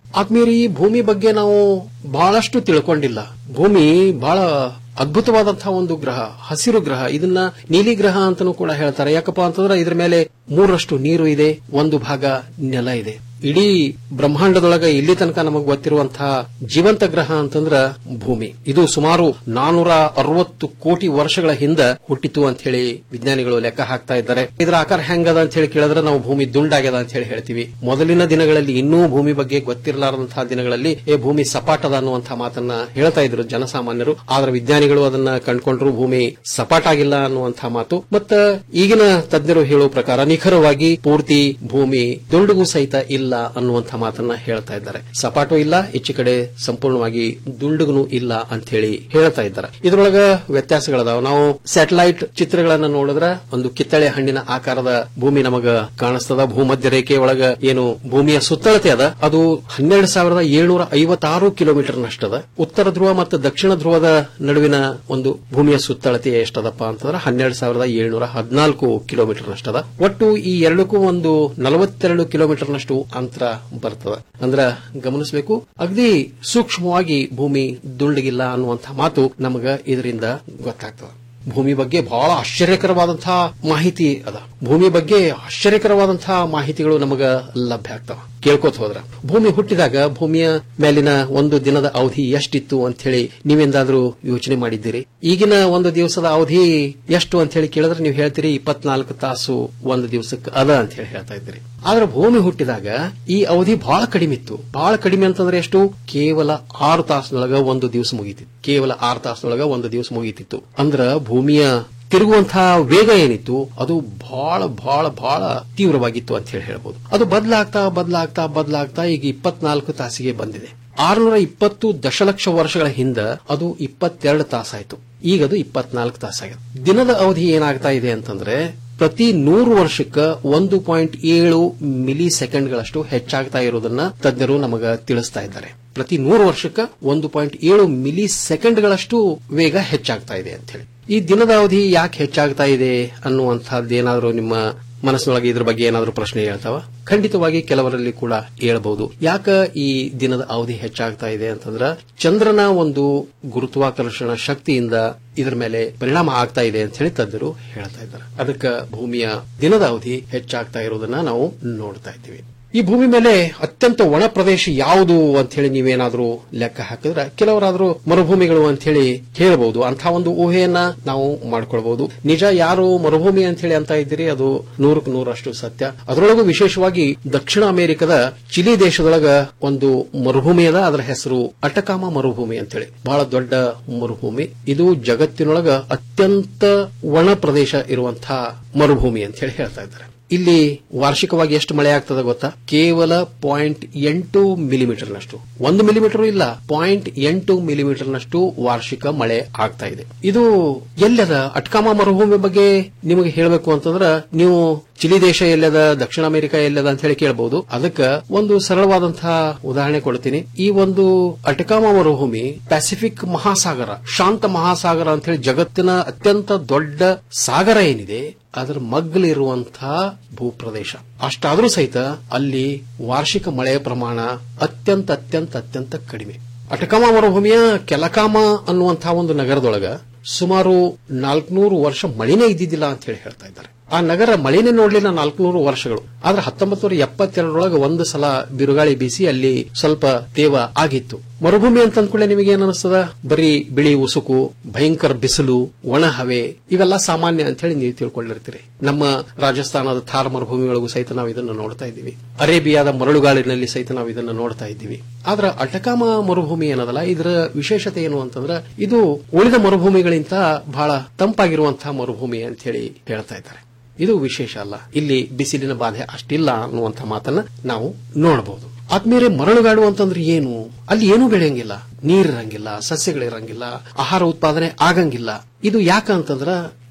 Speaker 11: ಆದ್ಮೇಲೆ ಈ ಭೂಮಿ ಬಗ್ಗೆ ನಾವು ಬಹಳಷ್ಟು ತಿಳ್ಕೊಂಡಿಲ್ಲ ಭೂಮಿ ಬಹಳ ಅದ್ಭುತವಾದಂತಹ ಒಂದು ಗ್ರಹ ಹಸಿರು ಗ್ರಹ ಇದನ್ನ ನೀಲಿ ಗ್ರಹ ಅಂತಾನೂ ಕೂಡ ಹೇಳ್ತಾರೆ ಯಾಕಪ್ಪ ಅಂತಂದ್ರೆ ಇದ್ರ ಮೇಲೆ ಮೂರರಷ್ಟು ನೀರು ಇದೆ ಒಂದು ಭಾಗ ನೆಲ ಇದೆ ಇಡೀ ಬ್ರಹ್ಮಾಂಡದೊಳಗ ಇಲ್ಲಿ ತನಕ ನಮಗೆ ಗೊತ್ತಿರುವಂತಹ ಜೀವಂತ ಗ್ರಹ ಅಂತಂದ್ರ ಭೂಮಿ ಇದು ಸುಮಾರು ನಾನೂರ ಅರವತ್ತು ಕೋಟಿ ವರ್ಷಗಳ ಹಿಂದ ಹುಟ್ಟಿತು ಅಂತ ಹೇಳಿ ವಿಜ್ಞಾನಿಗಳು ಲೆಕ್ಕ ಹಾಕ್ತಾ ಇದ್ದಾರೆ ಇದರ ಆಕಾರ ಹೆಂಗದ ಅಂತ ಹೇಳಿ ಕೇಳಿದ್ರೆ ನಾವು ಭೂಮಿ ದುಂಡಾಗ್ಯದ ಅಂತ ಹೇಳಿ ಹೇಳ್ತೀವಿ ಮೊದಲಿನ ದಿನಗಳಲ್ಲಿ ಇನ್ನೂ ಭೂಮಿ ಬಗ್ಗೆ ಗೊತ್ತಿರಲಾರದಂತಹ ದಿನಗಳಲ್ಲಿ ಏ ಭೂಮಿ ಸಪಾಟದ ಅನ್ನುವಂತಹ ಮಾತನ್ನ ಹೇಳ್ತಾ ಇದ್ರು ಜನಸಾಮಾನ್ಯರು ಆದ್ರೆ ವಿಜ್ಞಾನಿಗಳು ಅದನ್ನ ಕಂಡುಕೊಂಡ್ರು ಭೂಮಿ ಸಪಾಟಾಗಿಲ್ಲ ಅನ್ನುವಂತಹ ಮಾತು ಮತ್ತ ಈಗಿನ ತಜ್ಞರು ಹೇಳುವ ಪ್ರಕಾರ ನಿಖರವಾಗಿ ಪೂರ್ತಿ ಭೂಮಿ ದುಂಡುಗೂ ಸಹಿತ ಇಲ್ಲ ಅನ್ನುವಂಥ ಮಾತನ್ನ ಹೇಳ್ತಾ ಇದ್ದಾರೆ ಸಪಾಟು ಇಲ್ಲ ಈಚೆ ಕಡೆ ಸಂಪೂರ್ಣವಾಗಿ ದುಂಡುಗೂ ಇಲ್ಲ ಅಂತ ಹೇಳಿ ಹೇಳ್ತಾ ಇದ್ದಾರೆ ಇದ್ರೊಳಗ ವ್ಯತ್ಯಾಸಗಳದಾವ ನಾವು ಸ್ಯಾಟಲೈಟ್ ಚಿತ್ರಗಳನ್ನ ನೋಡಿದ್ರ ಒಂದು ಕಿತ್ತಳೆ ಹಣ್ಣಿನ ಆಕಾರದ ಭೂಮಿ ನಮಗ ಕಾಣಿಸ್ತದ ಭೂಮಧ್ಯ ರೇಖೆ ಒಳಗ ಏನು ಭೂಮಿಯ ಸುತ್ತಳತೆ ಅದ ಅದು ಹನ್ನೆರಡು ಸಾವಿರದ ಏಳ್ನೂರ ಐವತ್ತಾರು ಕಿಲೋಮೀಟರ್ ನಷ್ಟದ ಉತ್ತರ ಧ್ರುವ ಮತ್ತು ದಕ್ಷಿಣ ಧ್ರುವದ ನಡುವಿನ ಒಂದು ಭೂಮಿಯ ಸುತ್ತಳತೆ ಎಷ್ಟದಪ್ಪ ಅಂತಂದ್ರೆ ಹನ್ನೆರಡು ಸಾವಿರದ ಏಳ್ನೂರ ಹದಿನಾಲ್ಕು ಕಿಲೋಮೀಟರ್ ನಷ್ಟದ ಒಟ್ಟು ಈ ಎರಡಕ್ಕೂ ಒಂದು ನಲವತ್ತೆರಡು ಕಿಲೋಮೀಟರ್ ನಷ್ಟು ಅಂತರ ಬರ್ತದ ಅಂದ್ರ ಗಮನಿಸಬೇಕು ಅಗದಿ ಸೂಕ್ಷ್ಮವಾಗಿ ಭೂಮಿ ದುಂಡಗಿಲ್ಲ ಅನ್ನುವಂಥ ಮಾತು ನಮಗ ಇದರಿಂದ ಗೊತ್ತಾಗ್ತದ ಭೂಮಿ ಬಗ್ಗೆ ಬಹಳ ಆಶ್ಚರ್ಯಕರವಾದಂತಹ ಮಾಹಿತಿ ಅದ ಭೂಮಿ ಬಗ್ಗೆ ಆಶ್ಚರ್ಯಕರವಾದಂತಹ ಮಾಹಿತಿಗಳು ನಮಗ ಲಭ್ಯ ಆಗ್ತಾವ ಕೇಳ್ಕೋತ ಹೋದ್ರ ಭೂಮಿ ಹುಟ್ಟಿದಾಗ ಭೂಮಿಯ ಮೇಲಿನ ಒಂದು ದಿನದ ಅವಧಿ ಎಷ್ಟಿತ್ತು ಅಂತ ಹೇಳಿ ನೀವೆಂದಾದ್ರೂ ಯೋಚನೆ ಮಾಡಿದ್ದೀರಿ ಈಗಿನ ಒಂದು ದಿವಸದ ಅವಧಿ ಎಷ್ಟು ಅಂತ ಹೇಳಿ ಕೇಳಿದ್ರೆ ನೀವು ಹೇಳ್ತೀರಿ ಇಪ್ಪತ್ನಾಲ್ಕು ತಾಸು ಒಂದು ದಿವಸಕ್ಕೆ ಅದ ಅಂತ ಹೇಳಿ ಹೇಳ್ತಾ ಇದ್ದೀರಿ ಆದ್ರೆ ಭೂಮಿ ಹುಟ್ಟಿದಾಗ ಈ ಅವಧಿ ಬಹಳ ಕಡಿಮೆ ಇತ್ತು ಬಹಳ ಕಡಿಮೆ ಅಂತಂದ್ರೆ ಎಷ್ಟು ಕೇವಲ ಆರು ತಾಸಿನೊಳಗ ಒಂದು ದಿವಸ ಮುಗೀತಿತ್ತು ಕೇವಲ ಆರು ತಾಸಿನೊಳಗ ಒಂದು ದಿವಸ ಮುಗೀತಿತ್ತು ಅಂದ್ರ ಭೂಮಿಯ ತಿರುಗುವಂತಹ ವೇಗ ಏನಿತ್ತು ಅದು ಬಹಳ ಬಹಳ ಬಹಳ ತೀವ್ರವಾಗಿತ್ತು ಅಂತ ಹೇಳಿ ಹೇಳ್ಬೋದು ಅದು ಬದಲಾಗ್ತಾ ಬದಲಾಗ್ತಾ ಬದಲಾಗ್ತಾ ಈಗ ಇಪ್ಪತ್ನಾಲ್ಕು ತಾಸಿಗೆ ಬಂದಿದೆ ಆರುನೂರ ಇಪ್ಪತ್ತು ದಶಲಕ್ಷ ವರ್ಷಗಳ ಹಿಂದ ಅದು ಇಪ್ಪತ್ತೆರಡು ತಾಸಾಯ್ತು ಈಗ ಅದು ಇಪ್ಪತ್ನಾಲ್ಕು ತಾಸಾಗಿದೆ ದಿನದ ಅವಧಿ ಏನಾಗ್ತಾ ಇದೆ ಅಂತಂದ್ರೆ ಪ್ರತಿ ನೂರು ವರ್ಷಕ್ಕ ಒಂದು ಪಾಯಿಂಟ್ ಏಳು ಮಿಲಿ ಸೆಕೆಂಡ್ಗಳಷ್ಟು ಹೆಚ್ಚಾಗ್ತಾ ಇರೋದನ್ನ ತಜ್ಞರು ನಮಗ ತಿಳಿಸ್ತಾ ಇದ್ದಾರೆ ಪ್ರತಿ ನೂರು ವರ್ಷಕ್ಕ ಒಂದು ಪಾಯಿಂಟ್ ಏಳು ಮಿಲಿ ಸೆಕೆಂಡ್ಗಳಷ್ಟು ವೇಗ ಹೆಚ್ಚಾಗ್ತಾ ಇದೆ ಅಂತ ಹೇಳಿ ಈ ದಿನದ ಅವಧಿ ಯಾಕೆ ಹೆಚ್ಚಾಗ್ತಾ ಇದೆ ಅನ್ನುವಂತಹದ್ದು ಏನಾದರೂ ನಿಮ್ಮ ಮನಸ್ಸಿನೊಳಗೆ ಇದ್ರ ಬಗ್ಗೆ ಏನಾದರೂ ಪ್ರಶ್ನೆ ಹೇಳ್ತಾವ ಖಂಡಿತವಾಗಿ ಕೆಲವರಲ್ಲಿ ಕೂಡ ಹೇಳ್ಬಹುದು ಯಾಕ ಈ ದಿನದ ಅವಧಿ ಹೆಚ್ಚಾಗ್ತಾ ಇದೆ ಅಂತಂದ್ರ ಚಂದ್ರನ ಒಂದು ಗುರುತ್ವಾಕರ್ಷಣ ಶಕ್ತಿಯಿಂದ ಇದರ ಮೇಲೆ ಪರಿಣಾಮ ಆಗ್ತಾ ಇದೆ ಅಂತ ಹೇಳಿ ತಜ್ಞರು ಹೇಳ್ತಾ ಇದ್ದಾರೆ ಅದಕ್ಕೆ ಭೂಮಿಯ ದಿನದ ಅವಧಿ ಹೆಚ್ಚಾಗ್ತಾ ಇರೋದನ್ನ ನಾವು ನೋಡ್ತಾ ಇದ್ದೀವಿ ಈ ಭೂಮಿ ಮೇಲೆ ಅತ್ಯಂತ ಒಣ ಪ್ರದೇಶ ಯಾವುದು ಅಂತ ಹೇಳಿ ನೀವೇನಾದ್ರೂ ಲೆಕ್ಕ ಹಾಕಿದ್ರೆ ಕೆಲವರಾದ್ರೂ ಮರುಭೂಮಿಗಳು ಅಂತ ಹೇಳಿ ಹೇಳಬಹುದು ಅಂತ ಒಂದು ಊಹೆಯನ್ನ ನಾವು ಮಾಡ್ಕೊಳ್ಬಹುದು ನಿಜ ಯಾರು ಮರುಭೂಮಿ ಅಂತ ಹೇಳಿ ಅಂತ ಇದ್ದೀರಿ ಅದು ನೂರಕ್ಕೆ ನೂರಷ್ಟು ಸತ್ಯ ಅದರೊಳಗೂ ವಿಶೇಷವಾಗಿ ದಕ್ಷಿಣ ಅಮೆರಿಕದ ಚಿಲಿ ದೇಶದೊಳಗ ಒಂದು ಮರುಭೂಮಿ ಅದ ಅದರ ಹೆಸರು ಅಟಕಾಮ ಮರುಭೂಮಿ ಅಂತ ಹೇಳಿ ಬಹಳ ದೊಡ್ಡ ಮರುಭೂಮಿ ಇದು ಜಗತ್ತಿನೊಳಗ ಅತ್ಯಂತ ಒಣ ಪ್ರದೇಶ ಇರುವಂತಹ ಮರುಭೂಮಿ ಅಂತ ಹೇಳಿ ಹೇಳ್ತಾ ಇದ್ದಾರೆ ಇಲ್ಲಿ ವಾರ್ಷಿಕವಾಗಿ ಎಷ್ಟು ಮಳೆ ಆಗ್ತದೆ ಗೊತ್ತಾ ಕೇವಲ ಪಾಯಿಂಟ್ ಎಂಟು ಮಿಲಿಮೀಟರ್ನಷ್ಟು ಒಂದು ಮಿಲಿಮೀಟರ್ ಇಲ್ಲ ಪಾಯಿಂಟ್ ಎಂಟು ಮಿಲಿಮೀಟರ್ನಷ್ಟು ವಾರ್ಷಿಕ ಮಳೆ ಆಗ್ತಾ ಇದೆ ಇದು ಎಲ್ಲದ ಅಟ್ಕಾಮ ಮರುಭೂಮಿ ಬಗ್ಗೆ ನಿಮಗೆ ಹೇಳಬೇಕು ಅಂತಂದ್ರ ನೀವು ಚಿಲಿ ದೇಶ ಎಲ್ಲದ ದಕ್ಷಿಣ ಅಮೆರಿಕ ಎಲ್ಲದ ಅಂತ ಹೇಳಿ ಕೇಳಬಹುದು ಅದಕ್ಕೆ ಒಂದು ಸರಳವಾದಂತಹ ಉದಾಹರಣೆ ಕೊಡ್ತೀನಿ ಈ ಒಂದು ಅಟಕಾಮ ಮರುಭೂಮಿ ಪ್ಯಾಸಿಫಿಕ್ ಮಹಾಸಾಗರ ಶಾಂತ ಮಹಾಸಾಗರ ಅಂತ ಹೇಳಿ ಜಗತ್ತಿನ ಅತ್ಯಂತ ದೊಡ್ಡ ಸಾಗರ ಏನಿದೆ ಅದರ ಮಗ್ಗಲಿರುವಂತಹ ಭೂಪ್ರದೇಶ ಅಷ್ಟಾದ್ರೂ ಸಹಿತ ಅಲ್ಲಿ ವಾರ್ಷಿಕ ಮಳೆಯ ಪ್ರಮಾಣ ಅತ್ಯಂತ ಅತ್ಯಂತ ಅತ್ಯಂತ ಕಡಿಮೆ ಅಟಕಾಮ ಮರುಭೂಮಿಯ ಕೆಲಕಾಮ ಅನ್ನುವಂತಹ ಒಂದು ನಗರದೊಳಗ ಸುಮಾರು ನಾಲ್ಕನೂರು ವರ್ಷ ಮಳೆನೇ ಇದ್ದಿದ್ದಿಲ್ಲ ಅಂತ ಹೇಳಿ ಹೇಳ್ತಾ ಇದ್ದಾರೆ ಆ ನಗರ ಮಳೆನೇ ನೋಡ್ಲಿಲ್ಲ ನಾಲ್ಕುನೂರು ವರ್ಷಗಳು ಆದ್ರೆ ಹತ್ತೊಂಬತ್ತು ನೂರ ಎಪ್ಪತ್ತೆರಡರೊಳಗೆ ಒಂದು ಸಲ ಬಿರುಗಾಳಿ ಬೀಸಿ ಅಲ್ಲಿ ಸ್ವಲ್ಪ ತೇವ ಆಗಿತ್ತು ಮರುಭೂಮಿ ಅಂತ ಅಂದ್ಕೊಳ್ಳೆ ನಿಮಗೆ ಏನ್ ಅನಿಸ್ತದ ಬರೀ ಬಿಳಿ ಉಸುಕು ಭಯಂಕರ ಬಿಸಿಲು ಒಣ ಹವೆ ಇವೆಲ್ಲ ಸಾಮಾನ್ಯ ಅಂತ ಹೇಳಿ ನೀವು ತಿಳ್ಕೊಂಡಿರ್ತೀರಿ ನಮ್ಮ ರಾಜಸ್ಥಾನದ ಥಾರ್ ಮರುಭೂಮಿಗಳಿಗೂ ಸಹಿತ ನಾವು ಇದನ್ನು ನೋಡ್ತಾ ಇದ್ದೀವಿ ಅರೇಬಿಯಾದ ಮರಳುಗಾಳಿನಲ್ಲಿ ಸಹಿತ ನಾವು ಇದನ್ನು ನೋಡ್ತಾ ಇದ್ದೀವಿ ಆದ್ರೆ ಅಟಕಾಮ ಮರುಭೂಮಿ ಏನದಲ್ಲ ಇದರ ವಿಶೇಷತೆ ಏನು ಅಂತಂದ್ರೆ ಇದು ಉಳಿದ ಮರುಭೂಮಿಗಳಿಂದ ಬಹಳ ತಂಪಾಗಿರುವಂತಹ ಮರುಭೂಮಿ ಅಂತ ಹೇಳಿ ಹೇಳ್ತಾ ಇದ್ದಾರೆ ಇದು ವಿಶೇಷ ಅಲ್ಲ ಇಲ್ಲಿ ಬಿಸಿಲಿನ ಬಾಧೆ ಅಷ್ಟಿಲ್ಲ ಅನ್ನುವಂಥ ಮಾತನ್ನ ನಾವು ನೋಡಬಹುದು ಆದ್ಮೇಲೆ ಮರಳುಗಾಡು ಅಂತಂದ್ರೆ ಏನು ಅಲ್ಲಿ ಏನೂ ಬೆಳೆಯಂಗಿಲ್ಲ ನೀರಿರಂಗಿಲ್ಲ ಸಸ್ಯಗಳಿರಂಗಿಲ್ಲ ಆಹಾರ ಉತ್ಪಾದನೆ ಆಗಂಗಿಲ್ಲ ಇದು ಯಾಕಂತಂದ್ರ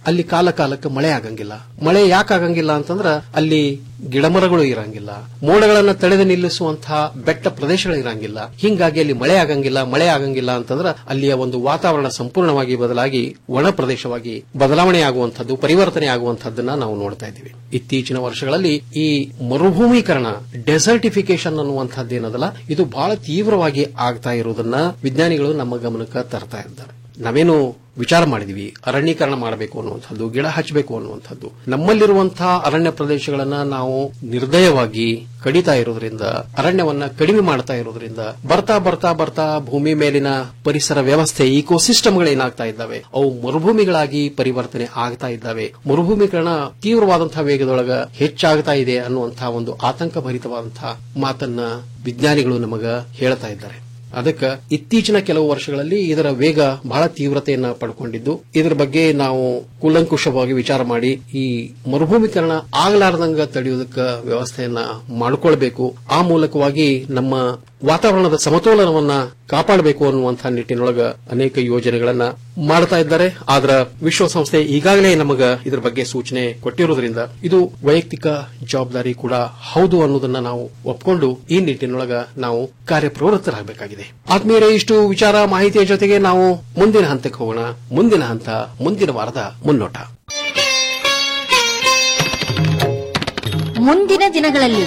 Speaker 11: ಅಲ್ಲಿ ಕಾಲ ಕಾಲಕ್ಕೆ ಮಳೆ ಆಗಂಗಿಲ್ಲ ಮಳೆ ಯಾಕೆ ಆಗಂಗಿಲ್ಲ ಅಂತಂದ್ರ ಅಲ್ಲಿ ಗಿಡಮರಗಳು ಇರಂಗಿಲ್ಲ ಮೋಡಗಳನ್ನ ತಡೆದು ನಿಲ್ಲಿಸುವಂತಹ ಬೆಟ್ಟ ಪ್ರದೇಶಗಳು ಇರಂಗಿಲ್ಲ ಹಿಂಗಾಗಿ ಅಲ್ಲಿ ಮಳೆ ಆಗಂಗಿಲ್ಲ ಮಳೆ ಆಗಂಗಿಲ್ಲ ಅಂತಂದ್ರ ಅಲ್ಲಿಯ ಒಂದು ವಾತಾವರಣ ಸಂಪೂರ್ಣವಾಗಿ ಬದಲಾಗಿ ಒಣ ಪ್ರದೇಶವಾಗಿ ಬದಲಾವಣೆ ಆಗುವಂತದ್ದು ಪರಿವರ್ತನೆ ಆಗುವಂತದ್ದನ್ನ ನಾವು ನೋಡ್ತಾ ಇದ್ದೀವಿ ಇತ್ತೀಚಿನ ವರ್ಷಗಳಲ್ಲಿ ಈ ಮರುಭೂಮೀಕರಣ ಡೆಸರ್ಟಿಫಿಕೇಶನ್ ಅನ್ನುವಂಥದ್ದು ಏನದಲ್ಲ ಇದು ಬಹಳ ತೀವ್ರವಾಗಿ ಆಗ್ತಾ ಇರುವುದನ್ನ ವಿಜ್ಞಾನಿಗಳು ನಮ್ಮ ಗಮನಕ್ಕೆ ತರ್ತಾ ಇದ್ದಾರೆ ನಾವೇನು ವಿಚಾರ ಮಾಡಿದ್ವಿ ಅರಣ್ಯೀಕರಣ ಮಾಡಬೇಕು ಅನ್ನುವಂಥದ್ದು ಗಿಡ ಹಚ್ಚಬೇಕು ಅನ್ನುವಂಥದ್ದು ನಮ್ಮಲ್ಲಿರುವಂತಹ ಅರಣ್ಯ ಪ್ರದೇಶಗಳನ್ನ ನಾವು ನಿರ್ದಯವಾಗಿ ಕಡಿತಾ ಇರೋದ್ರಿಂದ ಅರಣ್ಯವನ್ನ ಕಡಿಮೆ ಮಾಡ್ತಾ ಇರೋದ್ರಿಂದ ಬರ್ತಾ ಬರ್ತಾ ಬರ್ತಾ ಭೂಮಿ ಮೇಲಿನ ಪರಿಸರ ವ್ಯವಸ್ಥೆ ಇಕೋಸಿಸ್ಟಮ್ಗಳು ಏನಾಗ್ತಾ ಇದ್ದಾವೆ ಅವು ಮರುಭೂಮಿಗಳಾಗಿ ಪರಿವರ್ತನೆ ಆಗ್ತಾ ಇದ್ದಾವೆ ಮರುಭೂಮೀಕರಣ ತೀವ್ರವಾದಂತಹ ವೇಗದೊಳಗ ಹೆಚ್ಚಾಗ್ತಾ ಇದೆ ಅನ್ನುವಂತಹ ಒಂದು ಆತಂಕಭರಿತವಾದಂತಹ ಮಾತನ್ನ ವಿಜ್ಞಾನಿಗಳು ನಮಗ ಹೇಳ್ತಾ ಇದ್ದಾರೆ ಅದಕ್ಕೆ ಇತ್ತೀಚಿನ ಕೆಲವು ವರ್ಷಗಳಲ್ಲಿ ಇದರ ವೇಗ ಬಹಳ ತೀವ್ರತೆಯನ್ನ ಪಡ್ಕೊಂಡಿದ್ದು ಇದರ ಬಗ್ಗೆ ನಾವು ಕೂಲಂಕುಷವಾಗಿ ವಿಚಾರ ಮಾಡಿ ಈ ಮರುಭೂಮೀಕರಣ ಆಗಲಾರದಂಗ ತಡೆಯುವುದಕ್ಕೆ ವ್ಯವಸ್ಥೆಯನ್ನ ಮಾಡಿಕೊಳ್ಬೇಕು ಆ ಮೂಲಕವಾಗಿ ನಮ್ಮ ವಾತಾವರಣದ ಸಮತೋಲನವನ್ನ ಕಾಪಾಡಬೇಕು ಅನ್ನುವಂತಹ ನಿಟ್ಟಿನೊಳಗ ಅನೇಕ ಯೋಜನೆಗಳನ್ನ ಮಾಡ್ತಾ ಇದ್ದಾರೆ ಆದ್ರ ವಿಶ್ವಸಂಸ್ಥೆ ಈಗಾಗಲೇ ನಮಗ ಇದರ ಬಗ್ಗೆ ಸೂಚನೆ ಕೊಟ್ಟಿರೋದ್ರಿಂದ ಇದು ವೈಯಕ್ತಿಕ ಜವಾಬ್ದಾರಿ ಕೂಡ ಹೌದು ಅನ್ನೋದನ್ನ ನಾವು ಒಪ್ಕೊಂಡು ಈ ನಿಟ್ಟಿನೊಳಗ ನಾವು ಕಾರ್ಯಪ್ರವೃತ್ತರಾಗಬೇಕಾಗಿದೆ ಆದ್ಮೇಲೆ ಇಷ್ಟು ವಿಚಾರ ಮಾಹಿತಿಯ ಜೊತೆಗೆ ನಾವು ಮುಂದಿನ ಹಂತಕ್ಕೆ ಹೋಗೋಣ ಮುಂದಿನ ಹಂತ ಮುಂದಿನ ವಾರದ ಮುನ್ನೋಟ
Speaker 13: ಮುಂದಿನ ದಿನಗಳಲ್ಲಿ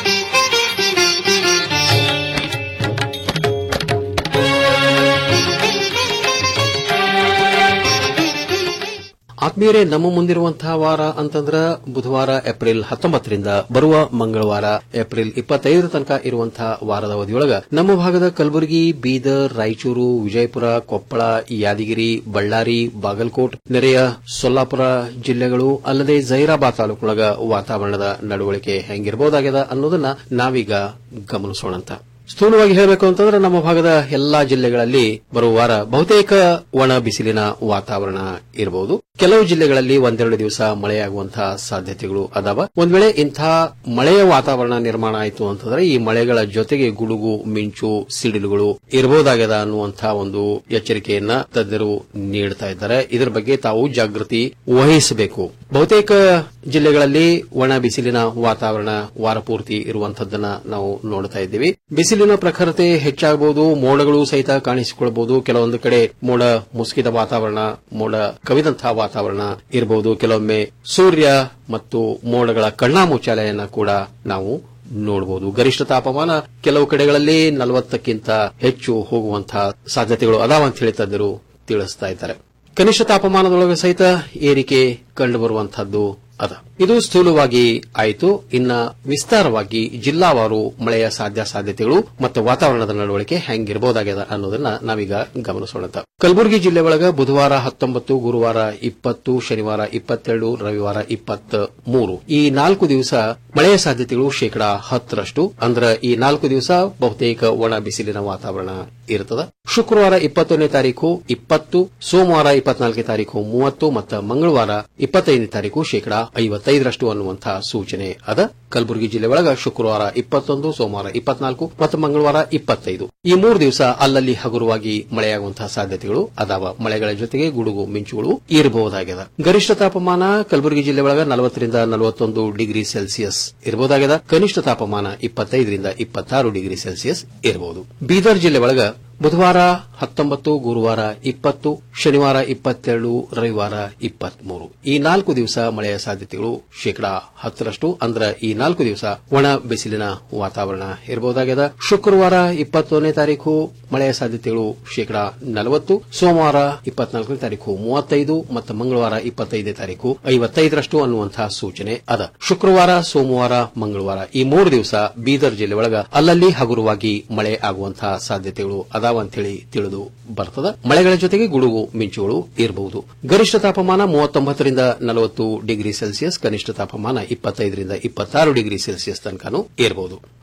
Speaker 11: ಆತ್ಮೀಯರೇ ನಮ್ಮ ಮುಂದಿರುವಂತಹ ವಾರ ಅಂತಂದ್ರ ಬುಧವಾರ ಏಪ್ರಿಲ್ ಹತ್ತೊಂಬತ್ತರಿಂದ ಬರುವ ಮಂಗಳವಾರ ಏಪ್ರಿಲ್ ಇಪ್ಪತ್ತೈದರ ತನಕ ಇರುವಂತಹ ವಾರದ ಅವಧಿಯೊಳಗ ನಮ್ಮ ಭಾಗದ ಕಲಬುರಗಿ ಬೀದರ್ ರಾಯಚೂರು ವಿಜಯಪುರ ಕೊಪ್ಪಳ ಯಾದಗಿರಿ ಬಳ್ಳಾರಿ ಬಾಗಲಕೋಟ್ ನೆರೆಯ ಸೊಲ್ಲಾಪುರ ಜಿಲ್ಲೆಗಳು ಅಲ್ಲದೆ ಜೈರಾಬಾದ್ ತಾಲೂಕಿನೊಳಗ ವಾತಾವರಣದ ನಡವಳಿಕೆ ಹೆಂಗಿರಬಹುದಾಗ್ಯದ ಅನ್ನೋದನ್ನ ನಾವೀಗ ಗಮನಿಸೋಣಂತ ಸ್ಥೂಲವಾಗಿ ಹೇಳಬೇಕು ಅಂತಂದ್ರೆ ನಮ್ಮ ಭಾಗದ ಎಲ್ಲಾ ಜಿಲ್ಲೆಗಳಲ್ಲಿ ಬರುವ ವಾರ ಬಹುತೇಕ ಒಣ ಬಿಸಿಲಿನ ವಾತಾವರಣ ಇರಬಹುದು ಕೆಲವು ಜಿಲ್ಲೆಗಳಲ್ಲಿ ಒಂದೆರಡು ದಿವಸ ಮಳೆಯಾಗುವಂತಹ ಸಾಧ್ಯತೆಗಳು ಅದಾವ ಒಂದ್ ವೇಳೆ ಇಂಥ ಮಳೆಯ ವಾತಾವರಣ ನಿರ್ಮಾಣ ಆಯಿತು ಅಂತಂದ್ರೆ ಈ ಮಳೆಗಳ ಜೊತೆಗೆ ಗುಡುಗು ಮಿಂಚು ಸಿಡಿಲುಗಳು ಇರಬಹುದಾಗ್ಯದ ಅನ್ನುವಂತಹ ಒಂದು ಎಚ್ಚರಿಕೆಯನ್ನ ತಜ್ಞರು ನೀಡುತ್ತಾ ಇದ್ದಾರೆ ಇದರ ಬಗ್ಗೆ ತಾವು ಜಾಗೃತಿ ವಹಿಸಬೇಕು ಬಹುತೇಕ ಜಿಲ್ಲೆಗಳಲ್ಲಿ ಒಣ ಬಿಸಿಲಿನ ವಾತಾವರಣ ವಾರ ಪೂರ್ತಿ ಇರುವಂತದ್ದನ್ನ ನಾವು ನೋಡ್ತಾ ಇದ್ದೀವಿ ಬಿಸಿಲಿನ ಪ್ರಖರತೆ ಹೆಚ್ಚಾಗಬಹುದು ಮೋಡಗಳು ಸಹಿತ ಕಾಣಿಸಿಕೊಳ್ಳಬಹುದು ಕೆಲವೊಂದು ಕಡೆ ಮೋಡ ಮುಸುಕಿದ ವಾತಾವರಣ ಮೋಡ ಕವಿದಂತಹ ವಾತಾವರಣ ಇರಬಹುದು ಕೆಲವೊಮ್ಮೆ ಸೂರ್ಯ ಮತ್ತು ಮೋಡಗಳ ಕಣ್ಣಾಮುಚ್ಚಾಲೆಯನ್ನ ಕೂಡ ನಾವು ನೋಡಬಹುದು ಗರಿಷ್ಠ ತಾಪಮಾನ ಕೆಲವು ಕಡೆಗಳಲ್ಲಿ ನಲವತ್ತಕ್ಕಿಂತ ಹೆಚ್ಚು ಹೋಗುವಂತಹ ಸಾಧ್ಯತೆಗಳು ಅದಾವ ಅಂತ ಹೇಳಿ ತಜ್ಞರು ತಿಳಿಸ್ತಾ ಇದ್ದಾರೆ ಕನಿಷ್ಠ ತಾಪಮಾನದೊಳಗೆ ಸಹಿತ ಏರಿಕೆ ಕಂಡುಬರುವಂತಹದ್ದು ಅದ ಇದು ಸ್ಥೂಲವಾಗಿ ಆಯಿತು ಇನ್ನ ವಿಸ್ತಾರವಾಗಿ ಜಿಲ್ಲಾವಾರು ಮಳೆಯ ಸಾಧ್ಯ ಸಾಧ್ಯತೆಗಳು ಮತ್ತು ವಾತಾವರಣದ ನಡವಳಿಕೆ ಹೆಂಗಿರಬಹುದಾಗ್ಯದ ಅನ್ನೋದನ್ನ ನಾವೀಗ ಗಮನಿಸೋಣ ಕಲಬುರಗಿ ಜಿಲ್ಲೆ ಒಳಗ ಬುಧವಾರ ಹತ್ತೊಂಬತ್ತು ಗುರುವಾರ ಇಪ್ಪತ್ತು ಶನಿವಾರ ಇಪ್ಪತ್ತೆರಡು ರವಿವಾರ ಇಪ್ಪತ್ತ ಮೂರು ಈ ನಾಲ್ಕು ದಿವಸ ಮಳೆಯ ಸಾಧ್ಯತೆಗಳು ಶೇಕಡಾ ಹತ್ತರಷ್ಟು ಅಂದ್ರ ಈ ನಾಲ್ಕು ದಿವಸ ಬಹುತೇಕ ಒಣ ಬಿಸಿಲಿನ ವಾತಾವರಣ ಇರುತ್ತದೆ ಶುಕ್ರವಾರ ಇಪ್ಪತ್ತೊಂದನೇ ತಾರೀಕು ಇಪ್ಪತ್ತು ಸೋಮವಾರ ಇಪ್ಪತ್ನಾಲ್ಕನೇ ತಾರೀಕು ಮೂವತ್ತು ಮತ್ತು ಮಂಗಳವಾರ ಇಪ್ಪತ್ತೈದನೇ ತಾರೀಕು ಶೇಕಡಾ ಐವತ್ತೈದರಷ್ಟು ಅನ್ನುವಂತಹ ಸೂಚನೆ ಅದ ಕಲಬುರಗಿ ಜಿಲ್ಲೆ ಒಳಗ ಶುಕ್ರವಾರ ಇಪ್ಪತ್ತೊಂದು ಸೋಮವಾರ ಇಪ್ಪತ್ನಾಲ್ಕು ಮತ್ತು ಮಂಗಳವಾರ ಇಪ್ಪತ್ತೈದು ಈ ಮೂರು ದಿವಸ ಅಲ್ಲಲ್ಲಿ ಹಗುರವಾಗಿ ಮಳೆಯಾಗುವಂತಹ ಸಾಧ್ಯತೆಗಳು ಅದಾವ ಮಳೆಗಳ ಜೊತೆಗೆ ಗುಡುಗು ಮಿಂಚುಗಳು ಇರಬಹುದಾಗಿದೆ ಗರಿಷ್ಠ ತಾಪಮಾನ ಕಲಬುರಗಿ ಜಿಲ್ಲೆ ಒಳಗ ನಲವತ್ತರಿಂದ ನಲವತ್ತೊಂದು ಡಿಗ್ರಿ ಸೆಲ್ಸಿಯಸ್ ಇರಬಹುದಾಗಿದೆ ಕನಿಷ್ಠ ತಾಪಮಾನ ಇಪ್ಪತ್ತೈದರಿಂದ ಇಪ್ಪತ್ತಾರು ಡಿಗ್ರಿ ಸೆಲ್ಸಿಯಸ್ ಇರಬಹುದು ಬೀದರ್ ಜಿಲ್ಲೆ ಒಳಗ ಬುಧವಾರ ಹತ್ತೊಂಬತ್ತು ಗುರುವಾರ ಇಪ್ಪತ್ತು ಶನಿವಾರ ಇಪ್ಪತ್ತೆರಡು ರವಿವಾರ ಇಪ್ಪತ್ಮೂರು ಈ ನಾಲ್ಕು ದಿವಸ ಮಳೆಯ ಸಾಧ್ಯತೆಗಳು ಶೇಕಡಾ ಹತ್ತರಷ್ಟು ಅಂದ್ರೆ ಈ ನಾಲ್ಕು ದಿವಸ ಒಣ ಬಿಸಿಲಿನ ವಾತಾವರಣ ಇರಬಹುದಾಗಿದೆ ಶುಕ್ರವಾರ ಇಪ್ಪತ್ತೊಂದನೇ ತಾರೀಕು ಮಳೆಯ ಸಾಧ್ಯತೆಗಳು ಶೇಕಡಾ ನಲವತ್ತು ಸೋಮವಾರ ಇಪ್ಪತ್ನಾಲ್ಕನೇ ತಾರೀಕು ಮೂವತ್ತೈದು ಮತ್ತು ಮಂಗಳವಾರ ಇಪ್ಪತ್ತೈದನೇ ತಾರೀಕು ಐವತ್ತೈದರಷ್ಟು ಅನ್ನುವಂತಹ ಸೂಚನೆ ಅದ ಶುಕ್ರವಾರ ಸೋಮವಾರ ಮಂಗಳವಾರ ಈ ಮೂರು ದಿವಸ ಬೀದರ್ ಜಿಲ್ಲೆ ಒಳಗ ಅಲ್ಲಲ್ಲಿ ಹಗುರವಾಗಿ ಮಳೆ ಆಗುವಂತಹ ಸಾಧ್ಯತೆಗಳು ಅದಾವ ಅಂತೇಳಿ ತಿಳಿದು ಬರ್ತದ ಮಳೆಗಳ ಜೊತೆಗೆ ಗುಡುಗು ಮಿಂಚುಗಳು ಇರಬಹುದು ಗರಿಷ್ಠ ತಾಪಮಾನ ಮೂವತ್ತೊಂಬತ್ತರಿಂದ ನಲವತ್ತು ಡಿಗ್ರಿ ಸೆಲ್ಸಿಯಸ್ ಕನಿಷ್ಠ ತಾಪಮಾನ ಇಪ್ಪತ್ತೈದರಿಂದ ಇಪ್ಪತ್ತಾರು ಡಿಗ್ರಿ ಸೆಲ್ಸಿಯಸ್ ತನಕನೂ ಇರಬಹುದು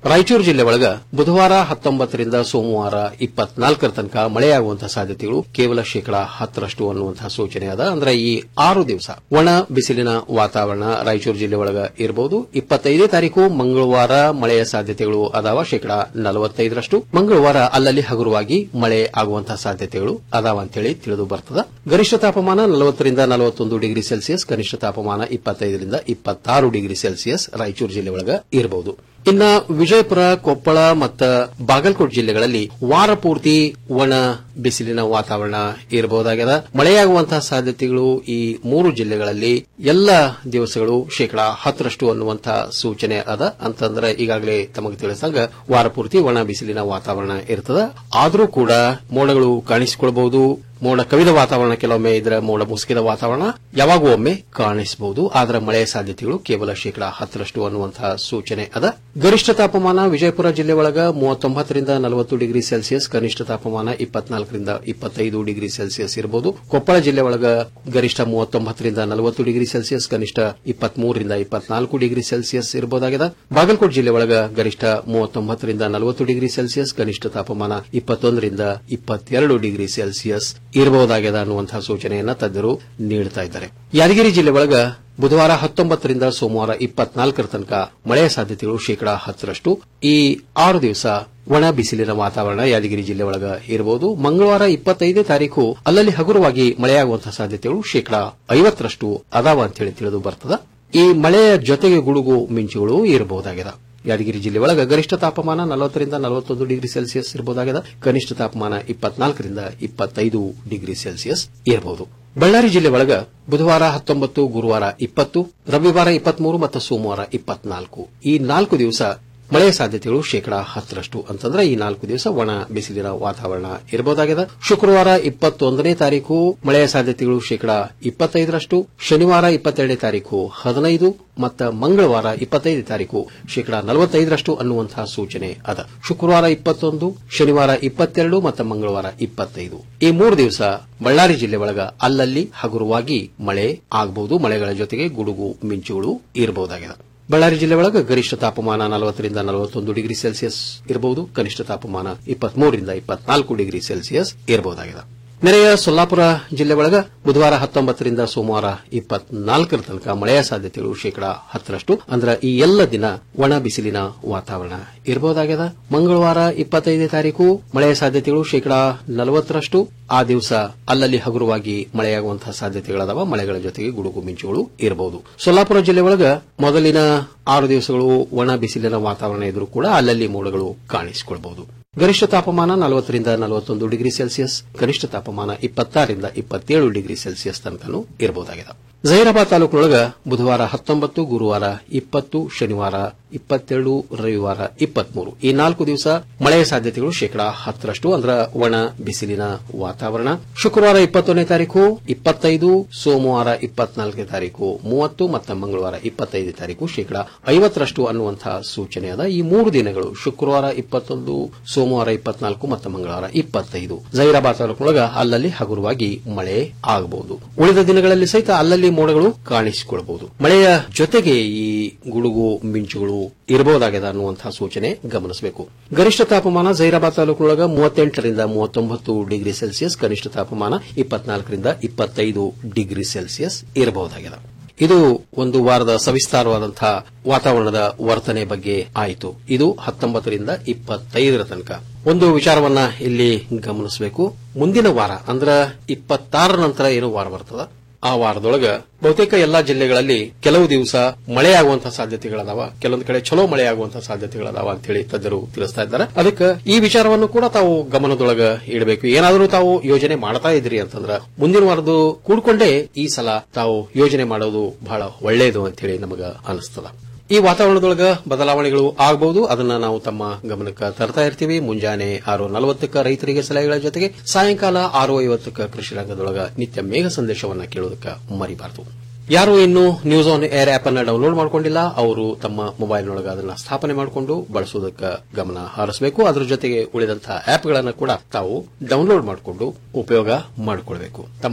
Speaker 11: ರಾಯಚೂರು ಜಿಲ್ಲೆ ಒಳಗ ಬುಧವಾರ ಹತ್ತೊಂಬತ್ತರಿಂದ ಸೋಮವಾರ ಇಪ್ಪತ್ನಾಲ್ಕರ ತನಕ ಮಳೆಯಾಗುವಂತಹ ಸಾಧ್ಯತೆಗಳು ಕೇವಲ ಶೇಕಡಾ ಹತ್ತರಷ್ಟು ಅನ್ನುವಂತಹ ಸೂಚನೆ ಅದ ಅಂದ್ರೆ ಈ ಆರು ದಿವಸ ಒಣ ಬಿಸಿಲಿನ ವಾತಾವರಣ ರಾಯಚೂರು ಜಿಲ್ಲೆ ಒಳಗ ಇರಬಹುದು ಇಪ್ಪತ್ತೈದನೇ ತಾರೀಕು ಮಂಗಳವಾರ ಮಳೆಯ ಸಾಧ್ಯತೆಗಳು ಅದಾವ ಶೇಕಡಾ ನಲವತ್ತೈದರಷ್ಟು ಮಂಗಳವಾರ ಅಲ್ಲಲ್ಲಿ ಹಗುರವಾಗಿ ಮಳೆ ಆಗುವಂತಹ ಸಾಧ್ಯತೆಗಳು ಅದಾವ ಅಂತೇಳಿ ತಿಳಿದು ಬರ್ತದ ಗರಿಷ್ಠ ತಾಪಮಾನ ನಲವತ್ತರಿಂದ ನಲವತ್ತೊಂದು ಡಿಗ್ರಿ ಸೆಲ್ಸಿಯಸ್ ಕನಿಷ್ಠ ತಾಪಮಾನ ಇಪ್ಪತ್ತೈದರಿಂದ ಇಪ್ಪತ್ತಾರು ಡಿಗ್ರಿ ಸೆಲ್ಸಿಯಸ್ ರಾಯಚೂರು ಜಿಲ್ಲೆ ಒಳಗ ಇರಬಹುದು ಇನ್ನ ವಿಜಯಪುರ ಕೊಪ್ಪಳ ಮತ್ತು ಬಾಗಲಕೋಟೆ ಜಿಲ್ಲೆಗಳಲ್ಲಿ ವಾರ ಪೂರ್ತಿ ಒಣ ಬಿಸಿಲಿನ ವಾತಾವರಣ ಇರಬಹುದಾಗಿದೆ ಮಳೆಯಾಗುವಂತಹ ಸಾಧ್ಯತೆಗಳು ಈ ಮೂರು ಜಿಲ್ಲೆಗಳಲ್ಲಿ ಎಲ್ಲ ದಿವಸಗಳು ಶೇಕಡಾ ಹತ್ತರಷ್ಟು ಅನ್ನುವಂತಹ ಸೂಚನೆ ಅದ ಅಂತಂದ್ರೆ ಈಗಾಗಲೇ ತಮಗೆ ತಿಳಿಸಂಗ ವಾರ ಪೂರ್ತಿ ಒಣ ಬಿಸಿಲಿನ ವಾತಾವರಣ ಇರ್ತದ ಆದರೂ ಕೂಡ ಮೋಡಗಳು ಕಾಣಿಸಿಕೊಳ್ಳಬಹುದು ಮೋಡ ಕವಿದ ವಾತಾವರಣ ಕೆಲವೊಮ್ಮೆ ಇದರ ಮೋಡ ಮುಸುಕಿದ ವಾತಾವರಣ ಯಾವಾಗೂ ಒಮ್ಮೆ ಕಾಣಿಸಬಹುದು ಆದರೆ ಮಳೆಯ ಸಾಧ್ಯತೆಗಳು ಕೇವಲ ಶೇಕಡಾ ಹತ್ತರಷ್ಟು ಅನ್ನುವಂತಹ ಸೂಚನೆ ಅದ ಗರಿಷ್ಠ ತಾಪಮಾನ ವಿಜಯಪುರ ಜಿಲ್ಲೆ ಒಳಗ ಮೂವತ್ತೊಂಬತ್ತರಿಂದ ನಲವತ್ತು ಡಿಗ್ರಿ ಸೆಲ್ಸಿಯಸ್ ಕನಿಷ್ಠ ತಾಪಮಾನ ಇಪ್ಪತ್ನಾಲ್ಕರಿಂದ ಇಪ್ಪತ್ತೈದು ಡಿಗ್ರಿ ಸೆಲ್ಸಿಯಸ್ ಇರಬಹುದು ಕೊಪ್ಪಳ ಜಿಲ್ಲೆ ಒಳಗ ಗರಿಷ್ಠ ಮೂವತ್ತೊಂಬತ್ತರಿಂದ ನಲವತ್ತು ಡಿಗ್ರಿ ಸೆಲ್ಸಿಯಸ್ ಕನಿಷ್ಠ ಇಪ್ಪತ್ಮೂರರಿಂದ ಇಪ್ಪತ್ನಾಲ್ಕು ಡಿಗ್ರಿ ಸೆಲ್ಸಿಯಸ್ ಇರಬಹುದಾಗಿದೆ ಬಾಗಲಕೋಟೆ ಜಿಲ್ಲೆ ಒಳಗ ಗರಿಷ್ಠ ಮೂವತ್ತೊಂಬತ್ತರಿಂದ ನಲವತ್ತು ಡಿಗ್ರಿ ಸೆಲ್ಸಿಯಸ್ ಕನಿಷ್ಠ ತಾಪಮಾನ ಇಪ್ಪತ್ತೊಂದರಿಂದ ಇಪ್ಪತ್ತೆರಡು ಡಿಗ್ರಿ ಸೆಲ್ಸಿಯಸ್ ಇರಬಹುದಾಗಿದೆ ಅನ್ನುವಂತಹ ಸೂಚನೆಯನ್ನ ತಜ್ಞರು ನೀಡುತ್ತಾ ಇದ್ದಾರೆ ಯಾದಗಿರಿ ಜಿಲ್ಲೆ ಒಳಗ ಬುಧವಾರ ಹತ್ತೊಂಬತ್ತರಿಂದ ಸೋಮವಾರ ಇಪ್ಪತ್ನಾಲ್ಕರ ತನಕ ಮಳೆಯ ಸಾಧ್ಯತೆಗಳು ಶೇಕಡಾ ಹತ್ತರಷ್ಟು ಈ ಆರು ದಿವಸ ಒಣ ಬಿಸಿಲಿನ ವಾತಾವರಣ ಯಾದಗಿರಿ ಜಿಲ್ಲೆ ಒಳಗ ಇರಬಹುದು ಮಂಗಳವಾರ ಇಪ್ಪತ್ತೈದನೇ ತಾರೀಕು ಅಲ್ಲಲ್ಲಿ ಹಗುರವಾಗಿ ಮಳೆಯಾಗುವಂತಹ ಸಾಧ್ಯತೆಗಳು ಶೇಕಡಾ ಐವತ್ತರಷ್ಟು ಅದಾವ ಅಂತೇಳಿ ತಿಳಿದು ಬರ್ತದ ಈ ಮಳೆಯ ಜೊತೆಗೆ ಗುಡುಗು ಮಿಂಚುಗಳು ಇರಬಹುದಾಗಿದೆ ಯಾದಗಿರಿ ಜಿಲ್ಲೆ ಒಳಗ ಗರಿಷ್ಠ ತಾಪಮಾನ ನಲವತ್ತರಿಂದ ನಲವತ್ತೊಂದು ಡಿಗ್ರಿ ಸೆಲ್ಸಿಯಸ್ ಇರಬಹುದಾಗಿದೆ ಕನಿಷ್ಠ ತಾಪಮಾನ ಇಪ್ಪತ್ನಾಲ್ಕರಿಂದ ಇಪ್ಪತ್ತೈದು ಡಿಗ್ರಿ ಸೆಲ್ಸಿಯಸ್ ಇರಬಹುದು ಬಳ್ಳಾರಿ ಜಿಲ್ಲೆ ಒಳಗ ಬುಧವಾರ ಹತ್ತೊಂಬತ್ತು ಗುರುವಾರ ಇಪ್ಪತ್ತು ರವಿವಾರ ಇಪ್ಪತ್ಮೂರು ಮತ್ತು ಸೋಮವಾರ ಇಪ್ಪತ್ನಾಲ್ಕು ಈ ನಾಲ್ಕು ದಿವಸ ಮಳೆಯ ಸಾಧ್ಯತೆಗಳು ಶೇಕಡಾ ಹತ್ತರಷ್ಟು ಅಂತಂದ್ರೆ ಈ ನಾಲ್ಕು ದಿವಸ ಒಣ ಬಿಸಿಲಿನ ವಾತಾವರಣ ಇರಬಹುದಾಗಿದೆ ಶುಕ್ರವಾರ ಇಪ್ಪತ್ತೊಂದನೇ ತಾರೀಕು ಮಳೆಯ ಸಾಧ್ಯತೆಗಳು ಶೇಕಡಾ ಇಪ್ಪತ್ತೈದರಷ್ಟು ಶನಿವಾರ ಇಪ್ಪತ್ತೆರಡನೇ ತಾರೀಕು ಹದಿನೈದು ಮತ್ತು ಮಂಗಳವಾರ ಇಪ್ಪತ್ತೈದನೇ ತಾರೀಕು ಶೇಕಡಾ ನಲವತ್ತೈದರಷ್ಟು ಅನ್ನುವಂತಹ ಸೂಚನೆ ಅದ ಶುಕ್ರವಾರ ಇಪ್ಪತ್ತೊಂದು ಶನಿವಾರ ಇಪ್ಪತ್ತೆರಡು ಮತ್ತು ಮಂಗಳವಾರ ಇಪ್ಪತ್ತೈದು ಈ ಮೂರು ದಿವಸ ಬಳ್ಳಾರಿ ಜಿಲ್ಲೆ ಒಳಗ ಅಲ್ಲಲ್ಲಿ ಹಗುರವಾಗಿ ಮಳೆ ಆಗಬಹುದು ಮಳೆಗಳ ಜೊತೆಗೆ ಗುಡುಗು ಮಿಂಚುಗಳು ಇರಬಹುದಾಗಿದೆ ಬಳ್ಳಾರಿ ಜಿಲ್ಲೆ ಒಳಗ ಗರಿಷ್ಠ ತಾಪಮಾನ ನಲವತ್ತರಿಂದ ನಲವತ್ತೊಂದು ಡಿಗ್ರಿ ಸೆಲ್ಸಿಯಸ್ ಇರಬಹುದು ಕನಿಷ್ಠ ತಾಪಮಾನ ಇಪ್ಪತ್ಮೂರರಿಂದ ಇಪ್ಪತ್ನಾಲ್ಕು ಡಿಗ್ರಿ ಸೆಲ್ಸಿಯಸ್ ಇರಬಹುದಾಗಿದೆ ನೆರೆಯ ಸೊಲ್ಲಾಪುರ ಜಿಲ್ಲೆ ಒಳಗ ಬುಧವಾರ ಹತ್ತೊಂಬತ್ತರಿಂದ ಸೋಮವಾರ ಇಪ್ಪತ್ನಾಲ್ಕರ ತನಕ ಮಳೆಯ ಸಾಧ್ಯತೆಗಳು ಶೇಕಡಾ ಹತ್ತರಷ್ಟು ಅಂದ್ರೆ ಈ ಎಲ್ಲ ದಿನ ಒಣ ಬಿಸಿಲಿನ ವಾತಾವರಣ ಇರಬಹುದಾಗಿದೆ ಮಂಗಳವಾರ ಇಪ್ಪತ್ತೈದನೇ ತಾರೀಕು ಮಳೆಯ ಸಾಧ್ಯತೆಗಳು ಶೇಕಡಾ ನಲವತ್ತರಷ್ಟು ಆ ದಿವಸ ಅಲ್ಲಲ್ಲಿ ಹಗುರವಾಗಿ ಮಳೆಯಾಗುವಂತಹ ಸಾಧ್ಯತೆಗಳದಾವ ಮಳೆಗಳ ಜೊತೆಗೆ ಗುಡುಗು ಮಿಂಚುಗಳು ಇರಬಹುದು ಸೊಲ್ಲಾಪುರ ಜಿಲ್ಲೆ ಒಳಗ ಮೊದಲಿನ ಆರು ದಿವಸಗಳು ಒಣ ಬಿಸಿಲಿನ ವಾತಾವರಣ ಇದ್ರೂ ಕೂಡ ಅಲ್ಲಲ್ಲಿ ಮೋಡಗಳು ಕಾಣಿಸಿಕೊಳ್ಳಬಹುದು ಗರಿಷ್ಠ ತಾಪಮಾನ ನಲವತ್ತರಿಂದ ನಲವತ್ತೊಂದು ಡಿಗ್ರಿ ಸೆಲ್ಸಿಯಸ್ ಕನಿಷ್ಠ ತಾಪಮಾನ ಇಪ್ಪತ್ತಾರರಿಂದ ಇಪ್ಪತ್ತೇಳು ಡಿಗ್ರಿ ಸೆಲ್ಸಿಯಸ್ ತನಕನೂ ಇರಬಹುದಾಗಿದೆ ಜಹೀರಾಬಾದ್ ತಾಲೂಕಿನೊಳಗ ಬುಧವಾರ ಹತ್ತೊಂಬತ್ತು ಗುರುವಾರ ಇಪ್ಪತ್ತು ಶನಿವಾರ ಇಪ್ಪತ್ತೆರಡು ರವಿವಾರ ಇಪ್ಪತ್ಮೂರು ಈ ನಾಲ್ಕು ದಿವಸ ಮಳೆಯ ಸಾಧ್ಯತೆಗಳು ಶೇಕಡಾ ಹತ್ತರಷ್ಟು ಅಂದ್ರ ಒಣ ಬಿಸಿಲಿನ ವಾತಾವರಣ ಶುಕ್ರವಾರ ಇಪ್ಪತ್ತೊಂದನೇ ತಾರೀಕು ಇಪ್ಪತ್ತೈದು ಸೋಮವಾರ ಇಪ್ಪತ್ನಾಲ್ಕನೇ ತಾರೀಕು ಮೂವತ್ತು ಮತ್ತು ಮಂಗಳವಾರ ಇಪ್ಪತ್ತೈದನೇ ತಾರೀಕು ಶೇಕಡಾ ಐವತ್ತರಷ್ಟು ಅನ್ನುವಂತಹ ಸೂಚನೆ ಅದ ಈ ಮೂರು ದಿನಗಳು ಶುಕ್ರವಾರ ಇಪ್ಪತ್ತೊಂದು ಸೋಮವಾರ ಇಪ್ಪತ್ನಾಲ್ಕು ಮತ್ತು ಮಂಗಳವಾರ ಇಪ್ಪತ್ತೈದು ಜಹೀರಾಬಾದ್ ತಾಲೂಕಿನೊಳಗ ಅಲ್ಲಲ್ಲಿ ಹಗುರವಾಗಿ ಮಳೆ ಆಗಬಹುದು ಉಳಿದ ದಿನಗಳಲ್ಲಿ ಸಹಿತ ಅಲ್ಲಲ್ಲಿ ಮೋಡಗಳು ಕಾಣಿಸಿಕೊಳ್ಳಬಹುದು ಮಳೆಯ ಜೊತೆಗೆ ಈ ಗುಡುಗು ಮಿಂಚುಗಳು ಇರಬಹುದಾಗಿದೆ ಅನ್ನುವಂತಹ ಸೂಚನೆ ಗಮನಿಸಬೇಕು ಗರಿಷ್ಠ ತಾಪಮಾನ ಜೈರಾಬಾದ್ ತಾಲೂಕಿನೊಳಗ ಮೂವತ್ತೆಂಟರಿಂದ ಮೂವತ್ತೊಂಬತ್ತು ಡಿಗ್ರಿ ಸೆಲ್ಸಿಯಸ್ ಕನಿಷ್ಠ ತಾಪಮಾನ ಇಪ್ಪತ್ನಾಲ್ಕರಿಂದ ಇಪ್ಪತ್ತೈದು ಡಿಗ್ರಿ ಸೆಲ್ಸಿಯಸ್ ಇರಬಹುದಾಗಿದೆ ಇದು ಒಂದು ವಾರದ ಸವಿಸ್ತಾರವಾದಂತಹ ವಾತಾವರಣದ ವರ್ತನೆ ಬಗ್ಗೆ ಆಯಿತು ಇದು ಹತ್ತೊಂಬತ್ತರಿಂದ ಇಪ್ಪತ್ತೈದರ ತನಕ ಒಂದು ವಿಚಾರವನ್ನ ಇಲ್ಲಿ ಗಮನಿಸಬೇಕು ಮುಂದಿನ ವಾರ ಅಂದ್ರ ಇಪ್ಪತ್ತಾರರ ನಂತರ ಏನು ವಾರ ಬರ್ತದ ಆ ವಾರದೊಳಗ ಬಹುತೇಕ ಎಲ್ಲಾ ಜಿಲ್ಲೆಗಳಲ್ಲಿ ಕೆಲವು ದಿವಸ ಮಳೆ ಆಗುವಂತಹ ಸಾಧ್ಯತೆಗಳದಾವ ಕೆಲವೊಂದು ಕಡೆ ಚಲೋ ಮಳೆ ಆಗುವಂತಹ ಸಾಧ್ಯತೆಗಳದಾವ ಅಂತ ಹೇಳಿ ತಜ್ಞರು ತಿಳಿಸ್ತಾ ಇದ್ದಾರೆ ಅದಕ್ಕೆ ಈ ವಿಚಾರವನ್ನು ಕೂಡ ತಾವು ಗಮನದೊಳಗ ಇಡಬೇಕು ಏನಾದರೂ ತಾವು ಯೋಜನೆ ಮಾಡ್ತಾ ಇದ್ರಿ ಅಂತಂದ್ರ ಮುಂದಿನ ವಾರದ್ದು ಕೂಡ್ಕೊಂಡೇ ಈ ಸಲ ತಾವು ಯೋಜನೆ ಮಾಡೋದು ಬಹಳ ಒಳ್ಳೆಯದು ಅಂತ ಹೇಳಿ ನಮಗ ಅನಿಸ್ತದ ಈ ವಾತಾವರಣದೊಳಗ ಬದಲಾವಣೆಗಳು ಆಗಬಹುದು ಅದನ್ನ ನಾವು ತಮ್ಮ ಗಮನಕ್ಕೆ ತರ್ತಾ ಇರ್ತೀವಿ ಮುಂಜಾನೆ ಆರು ನಲವತ್ತಕ್ಕ ರೈತರಿಗೆ ಸಲಹೆಗಳ ಜೊತೆಗೆ ಸಾಯಂಕಾಲ ಆರು ಐವತ್ತಕ್ಕ ಕೃಷಿ ರಂಗದೊಳಗ ನಿತ್ಯ ಮೇಘ ಸಂದೇಶವನ್ನ ಕೇಳೋದಕ್ಕೆ ಮರಿಬಾರದು ಯಾರು ಇನ್ನು ನ್ಯೂಸ್ ಆನ್ ಏರ್ ಆಪ್ ಅನ್ನ ಡೌನ್ಲೋಡ್ ಮಾಡಿಕೊಂಡಿಲ್ಲ ಅವರು ತಮ್ಮ ಮೊಬೈಲ್ನೊಳಗೆ ಅದನ್ನ ಸ್ಥಾಪನೆ ಮಾಡಿಕೊಂಡು ಬಳಸುವುದಕ್ಕೆ ಗಮನ ಹರಿಸಬೇಕು ಅದರ ಜೊತೆಗೆ ಉಳಿದಂತಹ ಆಪ್ಗಳನ್ನು ಕೂಡ ತಾವು ಡೌನ್ಲೋಡ್ ಮಾಡಿಕೊಂಡು ಉಪಯೋಗ ಮಾಡಿಕೊಳ್ಬೇಕು ತಮ್ಮ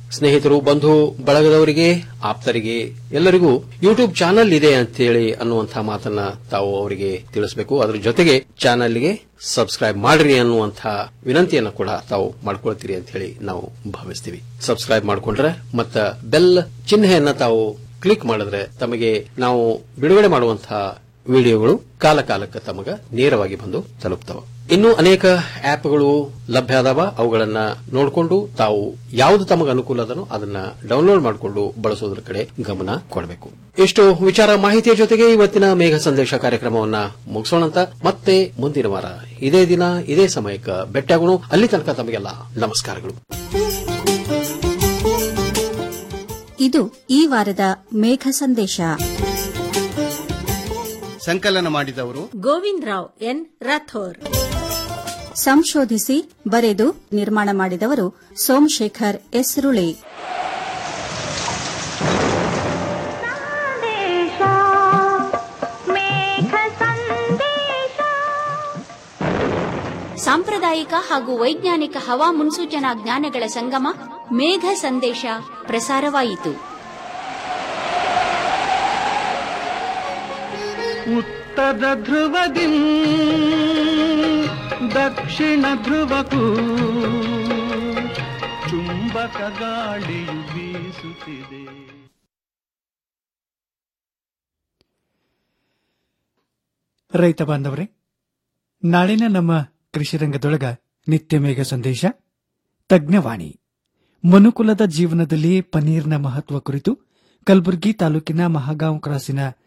Speaker 11: ಸ್ನೇಹಿತರು ಬಂಧು ಬಳಗದವರಿಗೆ ಆಪ್ತರಿಗೆ ಎಲ್ಲರಿಗೂ ಯೂಟ್ಯೂಬ್ ಚಾನಲ್ ಇದೆ ಅಂತೇಳಿ ಅನ್ನುವಂತಹ ಮಾತನ್ನ ತಾವು ಅವರಿಗೆ ತಿಳಿಸಬೇಕು ಅದರ ಜೊತೆಗೆ ಚಾನಲ್ಗೆ ಸಬ್ಸ್ಕ್ರೈಬ್ ಮಾಡ್ರಿ ಅನ್ನುವಂತಹ ವಿನಂತಿಯನ್ನು ಕೂಡ ತಾವು ಮಾಡ್ಕೊಳ್ತೀರಿ ಅಂತ ಹೇಳಿ ನಾವು ಭಾವಿಸ್ತೀವಿ ಸಬ್ಸ್ಕ್ರೈಬ್ ಮಾಡ್ಕೊಂಡ್ರೆ ಮತ್ತ ಬೆಲ್ ಚಿಹ್ನೆಯನ್ನ ತಾವು ಕ್ಲಿಕ್ ಮಾಡಿದ್ರೆ ತಮಗೆ ನಾವು ಬಿಡುಗಡೆ ಮಾಡುವಂತಹ ವಿಡಿಯೋಗಳು ಕಾಲ ಕಾಲಕ್ಕೆ ತಮಗ ನೇರವಾಗಿ ಬಂದು ತಲುಪ್ತವೆ ಇನ್ನು ಅನೇಕ ಆಪ್ಗಳು ಲಭ್ಯ ಅದಾವ ಅವುಗಳನ್ನ ನೋಡಿಕೊಂಡು ತಾವು ಯಾವುದು ತಮಗೆ ಅನುಕೂಲ ಅದನೋ ಅದನ್ನ ಡೌನ್ಲೋಡ್ ಮಾಡಿಕೊಂಡು ಬಳಸೋದ್ರ ಕಡೆ ಗಮನ ಕೊಡಬೇಕು ಇಷ್ಟು ವಿಚಾರ ಮಾಹಿತಿಯ ಜೊತೆಗೆ ಇವತ್ತಿನ ಮೇಘ ಸಂದೇಶ ಕಾರ್ಯಕ್ರಮವನ್ನ ಮುಗಿಸೋಣಂತ ಮತ್ತೆ ಮುಂದಿನ ವಾರ ಇದೇ ದಿನ ಇದೇ ಸಮಯಕ್ಕೆ ಭೇಟಿಯಾಗೋಣ ಅಲ್ಲಿ ತನಕ ತಮಗೆಲ್ಲ ನಮಸ್ಕಾರಗಳು
Speaker 13: ಇದು ಈ ವಾರದ ಮೇಘ ಸಂದೇಶ
Speaker 14: ಸಂಕಲನ ಮಾಡಿದವರು
Speaker 15: ಗೋವಿಂದ್ ರಾವ್ ಎನ್ ರಾಥೋರ್
Speaker 13: ಸಂಶೋಧಿಸಿ ಬರೆದು ನಿರ್ಮಾಣ ಮಾಡಿದವರು ಸೋಮಶೇಖರ್ ಎಸ್ರುಳಿ
Speaker 9: ಸಾಂಪ್ರದಾಯಿಕ ಹಾಗೂ ವೈಜ್ಞಾನಿಕ ಹವಾ ಮುನ್ಸೂಚನಾ ಜ್ಞಾನಗಳ ಸಂಗಮ ಮೇಘ ಸಂದೇಶ ಪ್ರಸಾರವಾಯಿತು
Speaker 10: ಉತ್ತರ ಧ್ರುವದಿ ದಕ್ಷಿಣ ಧ್ರುವಕ್ಕೂ ಚುಂಬಕ ಗಾಳಿಯು ಬೀಸುತ್ತಿದೆ
Speaker 1: ರೈತ ಬಾಂಧವರೇ ನಾಳಿನ ನಮ್ಮ ಕೃಷಿ ರಂಗದೊಳಗ ನಿತ್ಯ ಮೇಘ ಸಂದೇಶ ತಜ್ಞವಾಣಿ ಮನುಕುಲದ ಜೀವನದಲ್ಲಿ ಪನೀರ್ನ ಮಹತ್ವ ಕುರಿತು ಕಲಬುರಗಿ ತಾಲೂಕಿನ ಮಹಾಗಾಂವ್ ಕ್ರಾಸಿನ